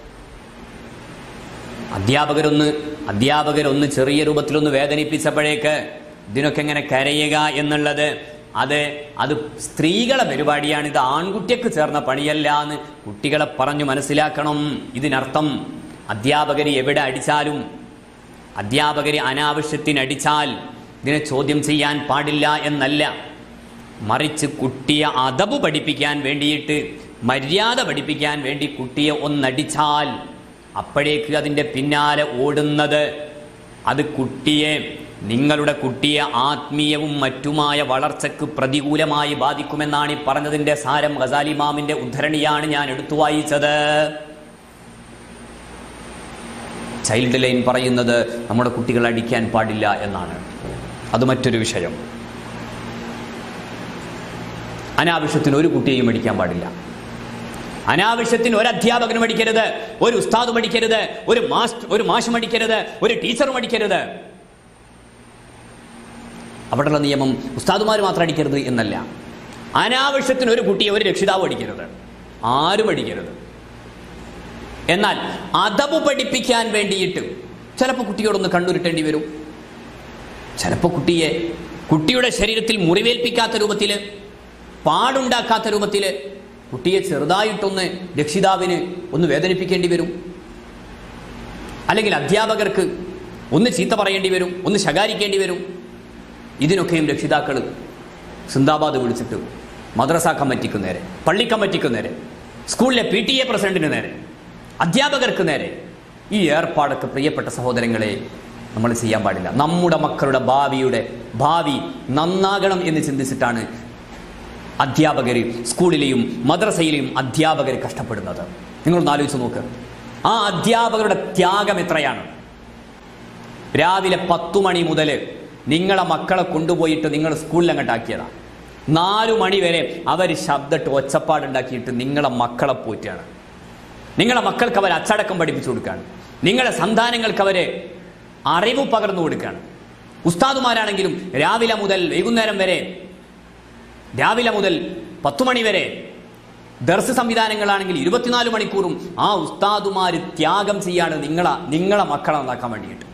S1: അധ്യാപകരൊന്ന് അധ്യാപകരൊന്ന് ചെറിയ രൂപത്തിലൊന്ന് വേദനിപ്പിച്ചപ്പോഴേക്ക് ഇതിനൊക്കെ എങ്ങനെ കരയുക എന്നുള്ളത് അത് അത് സ്ത്രീകളെ പരിപാടിയാണ് ഇത് ആൺകുട്ടിക്ക് ചേർന്ന പണിയല്ല എന്ന് കുട്ടികളെ പറഞ്ഞു മനസ്സിലാക്കണം ഇതിനർത്ഥം അധ്യാപകർ എവിടെ അടിച്ചാലും അധ്യാപകർ അനാവശ്യത്തിന് അടിച്ചാൽ ഇതിനെ ചോദ്യം ചെയ്യാൻ പാടില്ല എന്നല്ല മറിച്ച് കുട്ടിയെ അതബ് പഠിപ്പിക്കാൻ വേണ്ടിയിട്ട് മര്യാദ പഠിപ്പിക്കാൻ വേണ്ടി കുട്ടിയെ ഒന്നടിച്ചാൽ അപ്പോഴേക്ക് അതിൻ്റെ പിന്നാലെ ഓടുന്നത് അത് കുട്ടിയെ നിങ്ങളുടെ കുട്ടിയെ ആത്മീയവും മറ്റുമായ വളർച്ചയ്ക്ക് പ്രതികൂലമായി ബാധിക്കുമെന്നാണ് ഈ പറഞ്ഞതിൻ്റെ സാരം ഗസാലി മാമിൻ്റെ ഉദ്ധരണിയാണ് ഞാൻ എടുത്തു വായിച്ചത് ചൈൽഡ് ലൈൻ പറയുന്നത് നമ്മുടെ കുട്ടികളെ അടിക്കാൻ പാടില്ല എന്നാണ് അത് മറ്റൊരു വിഷയം അനാവശ്യത്തിന് ഒരു കുട്ടിയെയും അടിക്കാൻ പാടില്ല അനാവശ്യത്തിന് ഒരു അധ്യാപകനും അടിക്കരുത് ഒരു ഉസ്താദും അടിക്കരുത് ഒരു മാസ്റ്റർ ഒരു മാഷും അടിക്കരുത് ഒരു ടീച്ചറും അടിക്കരുത് അവിടെയുള്ള നിയമം ഉസ്താദുമാർ മാത്രം അടിക്കരുത് എന്നല്ല അനാവശ്യത്തിന് ഒരു കുട്ടിയെ ഒരു രക്ഷിതാവും അടിക്കരുത് ആരും അടിക്കരുത് എന്നാൽ അതവ് പഠിപ്പിക്കാൻ വേണ്ടിയിട്ട് ചിലപ്പോൾ കുട്ടിയോടൊന്ന് കണ്ണുരുട്ടേണ്ടി വരും ചിലപ്പോൾ കുട്ടിയെ കുട്ടിയുടെ ശരീരത്തിൽ മുറിവേൽപ്പിക്കാത്ത രൂപത്തിൽ പാടുണ്ടാക്കാത്ത രൂപത്തിൽ കുട്ടിയെ ചെറുതായിട്ടൊന്ന് രക്ഷിതാവിന് ഒന്ന് വേദനിപ്പിക്കേണ്ടി വരും അല്ലെങ്കിൽ അധ്യാപകർക്ക് ഒന്ന് ചീത്ത പറയേണ്ടി വരും ഒന്ന് ശകാരിക്കേണ്ടി വരും ഇതിനൊക്കെയും രക്ഷിതാക്കൾ സിന്ദാബാദ് വിളിച്ചിട്ട് മദ്രസ കമ്മിറ്റിക്ക് നേരെ പള്ളി കമ്മിറ്റിക്ക് നേരെ സ്കൂളിലെ പി ടി എ പ്രസിഡന്റിന് നേരെ അധ്യാപകർക്ക് നേരെ ഈ ഏർപ്പാടൊക്കെ പ്രിയപ്പെട്ട സഹോദരങ്ങളെ നമ്മൾ ചെയ്യാൻ പാടില്ല നമ്മുടെ മക്കളുടെ ഭാവിയുടെ ഭാവി നന്നാകണം എന്ന് ചിന്തിച്ചിട്ടാണ് അധ്യാപകർ സ്കൂളിലെയും മദ്രസയിലെയും അധ്യാപകർ കഷ്ടപ്പെടുന്നത് നിങ്ങളൊന്ന് ആലോചിച്ച് നോക്ക് ആ അധ്യാപകരുടെ ത്യാഗം എത്രയാണ് രാവിലെ പത്തു മണി മുതൽ നിങ്ങളെ മക്കളെ കൊണ്ടുപോയിട്ട് നിങ്ങൾ സ്കൂളിൽ അങ്ങോട്ടാക്കിയതാണ് നാലു മണി വരെ അവർ ശബ്ദട്ട് ഒച്ചപ്പാടുണ്ടാക്കിയിട്ട് നിങ്ങളെ മക്കളെ പോറ്റാണ് നിങ്ങളെ മക്കൾക്ക് അവർ അച്ചടക്കം പഠിപ്പിച്ചു കൊടുക്കുകയാണ് നിങ്ങളുടെ സന്താനങ്ങൾക്ക് അവരെ അറിവ് പകർന്നു കൊടുക്കുകയാണ് ഉസ്താദുമാരാണെങ്കിലും രാവിലെ മുതൽ വൈകുന്നേരം വരെ രാവിലെ മുതൽ പത്തു മണി വരെ ദർസ് സംവിധാനങ്ങളാണെങ്കിൽ ഇരുപത്തിനാല് മണിക്കൂറും ആ ഉസ്താദുമാർ ത്യാഗം ചെയ്യാണ് നിങ്ങളെ നിങ്ങളെ മക്കളെ നന്നാക്കാൻ വേണ്ടിയിട്ട്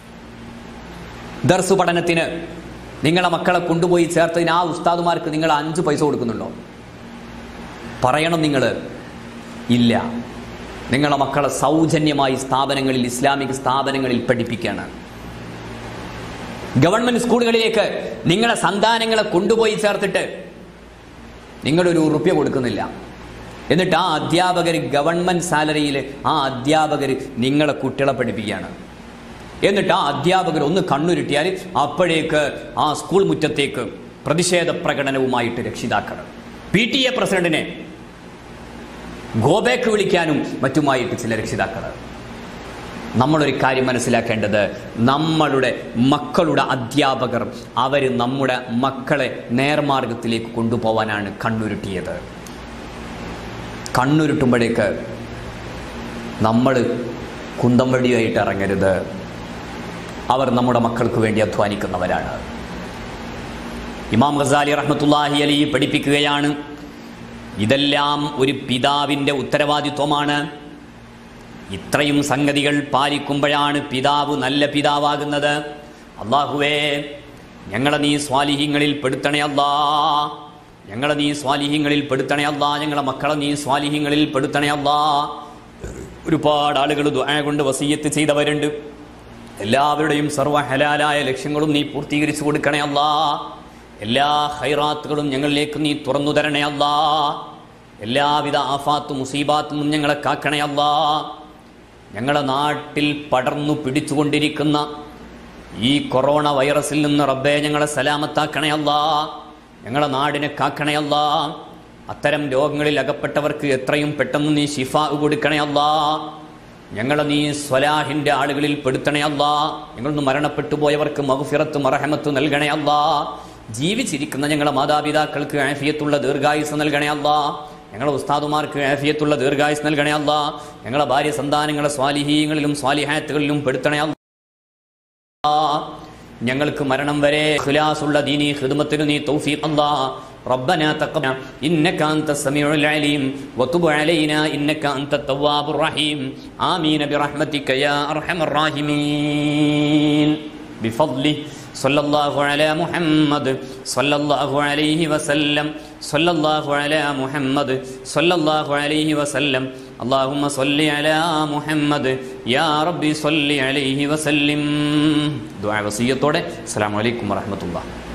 S1: ദർസ് പഠനത്തിന് നിങ്ങളെ മക്കളെ കൊണ്ടുപോയി ചേർത്തതിന് ആ ഉസ്താദുമാർക്ക് നിങ്ങൾ അഞ്ച് പൈസ കൊടുക്കുന്നുണ്ടോ പറയണം നിങ്ങൾ ഇല്ല നിങ്ങളെ മക്കളെ സൗജന്യമായി സ്ഥാപനങ്ങളിൽ ഇസ്ലാമിക സ്ഥാപനങ്ങളിൽ പഠിപ്പിക്കുകയാണ് ഗവൺമെന്റ് സ്കൂളുകളിലേക്ക് നിങ്ങളെ സന്താനങ്ങളെ കൊണ്ടുപോയി ചേർത്തിട്ട് നിങ്ങളൊരു റുപ്യ കൊടുക്കുന്നില്ല എന്നിട്ട് ആ അധ്യാപകർ ഗവൺമെന്റ് സാലറിയിൽ ആ അധ്യാപകർ നിങ്ങളെ കുട്ടികളെ പഠിപ്പിക്കുകയാണ് എന്നിട്ട് ആ അധ്യാപകർ ഒന്ന് കണ്ണുരുട്ടിയാൽ അപ്പോഴേക്ക് ആ സ്കൂൾ മുറ്റത്തേക്ക് പ്രതിഷേധ പ്രകടനവുമായിട്ട് രക്ഷിതാക്കൾ പി ടി എ പ്രസിഡന്റിനെ ഗോബേക്ക് വിളിക്കാനും മറ്റുമായിട്ട് ചില രക്ഷിതാക്കൾ നമ്മളൊരു കാര്യം മനസ്സിലാക്കേണ്ടത് നമ്മളുടെ മക്കളുടെ അധ്യാപകർ അവർ നമ്മുടെ മക്കളെ നേർമാർഗത്തിലേക്ക് കൊണ്ടുപോകാനാണ് കണ്ണുരുട്ടിയത് കണ്ണുരുട്ടുമ്പോഴേക്ക് നമ്മൾ കുന്തം വഴിയായിട്ട് ഇറങ്ങരുത് അവർ നമ്മുടെ മക്കൾക്ക് വേണ്ടി അധ്വാനിക്കുന്നവരാണ് ഇമാം ഗസാലി റഹ്മത്തുല്ലാഹി അലി പഠിപ്പിക്കുകയാണ് ഇതെല്ലാം ഒരു പിതാവിൻ്റെ ഉത്തരവാദിത്വമാണ് ഇത്രയും സംഗതികൾ പാലിക്കുമ്പോഴാണ് പിതാവ് നല്ല പിതാവാകുന്നത് അള്ളാഹുവേ ഞങ്ങളെ നീ സ്വാലിഹ്യങ്ങളിൽ പെടുത്തണേ അല്ലാ ഞങ്ങളെ നീ സ്വാലിഹ്യങ്ങളിൽ പെടുത്തണേ അല്ലാ ഞങ്ങളെ മക്കളെ നീ സ്വാലിഹ്യങ്ങളിൽ പെടുത്തണേ അല്ലാ ഒരുപാട് ആളുകൾ ദുആ കൊണ്ട് വസീയത്ത് ചെയ്തവരുണ്ട് എല്ലാവരുടെയും സർവ്വ ഹലാലായ ലക്ഷ്യങ്ങളും നീ പൂർത്തീകരിച്ചു കൊടുക്കണേ അല്ലാ എല്ലാ ഹൈറാത്തുകളും ഞങ്ങളിലേക്ക് നീ തുറന്നു തരണേ അല്ലാ എല്ലാവിധ ആഫാത്തും മുസീബാത്തും നിന്നും ഞങ്ങളെ കാക്കണേ അല്ലാ ഞങ്ങളെ നാട്ടിൽ പടർന്നു പിടിച്ചുകൊണ്ടിരിക്കുന്ന ഈ കൊറോണ വൈറസിൽ നിന്ന് റബ്ബെ ഞങ്ങളെ സലാമത്താക്കണേ അല്ലാ ഞങ്ങളെ നാടിനെ കാക്കണേ അല്ലാ അത്തരം രോഗങ്ങളിൽ അകപ്പെട്ടവർക്ക് എത്രയും പെട്ടെന്ന് നീ ശിഫ കൊടുക്കണേ അല്ലാ ഞങ്ങളെ നീ സ്വലാഹിന്റെ ആളുകളിൽ പെടുത്തണേ അല്ലാ ഞങ്ങളൊന്ന് മരണപ്പെട്ടു പോയവർക്ക് മഹുഫിറത്ത് മറഹമത്ത് നൽകണേ അല്ലാ ജീവിച്ചിരിക്കുന്ന ഞങ്ങളെ മാതാപിതാക്കൾക്ക് ആഫിയത്തുള്ള ദീർഘായുസ് നൽകണേ അല്ലാ ഞങ്ങളെ ഉസ്താദുമാർക്ക് ആഫിയത്തുള്ള ദീർഘായുസ് നൽകണേ അല്ലാ ഞങ്ങളെ ഭാര്യ സന്താനങ്ങളെ സ്വാലിഹീങ്ങളിലും സ്വാലിഹാത്തുകളിലും പെടുത്തണേ അല്ലാ ഞങ്ങൾക്ക് മരണം വരെ ഖുലാസുള്ള ദീനി ഖിദ്മത്തിന് നീ തൗഫീഖ് അല്ലാ ربنا تقبل إنك أنت السميع العليم وتب علينا إنك أنت التواب الرحيم آمين برحمتك يا أرحم الراحمين بفضله صلى الله على محمد صلى الله عليه وسلم صلى الله على محمد صلى الله عليه وسلم اللهم صل على محمد يا ربي صل عليه وسلم دعاء وصية السلام عليكم ورحمة الله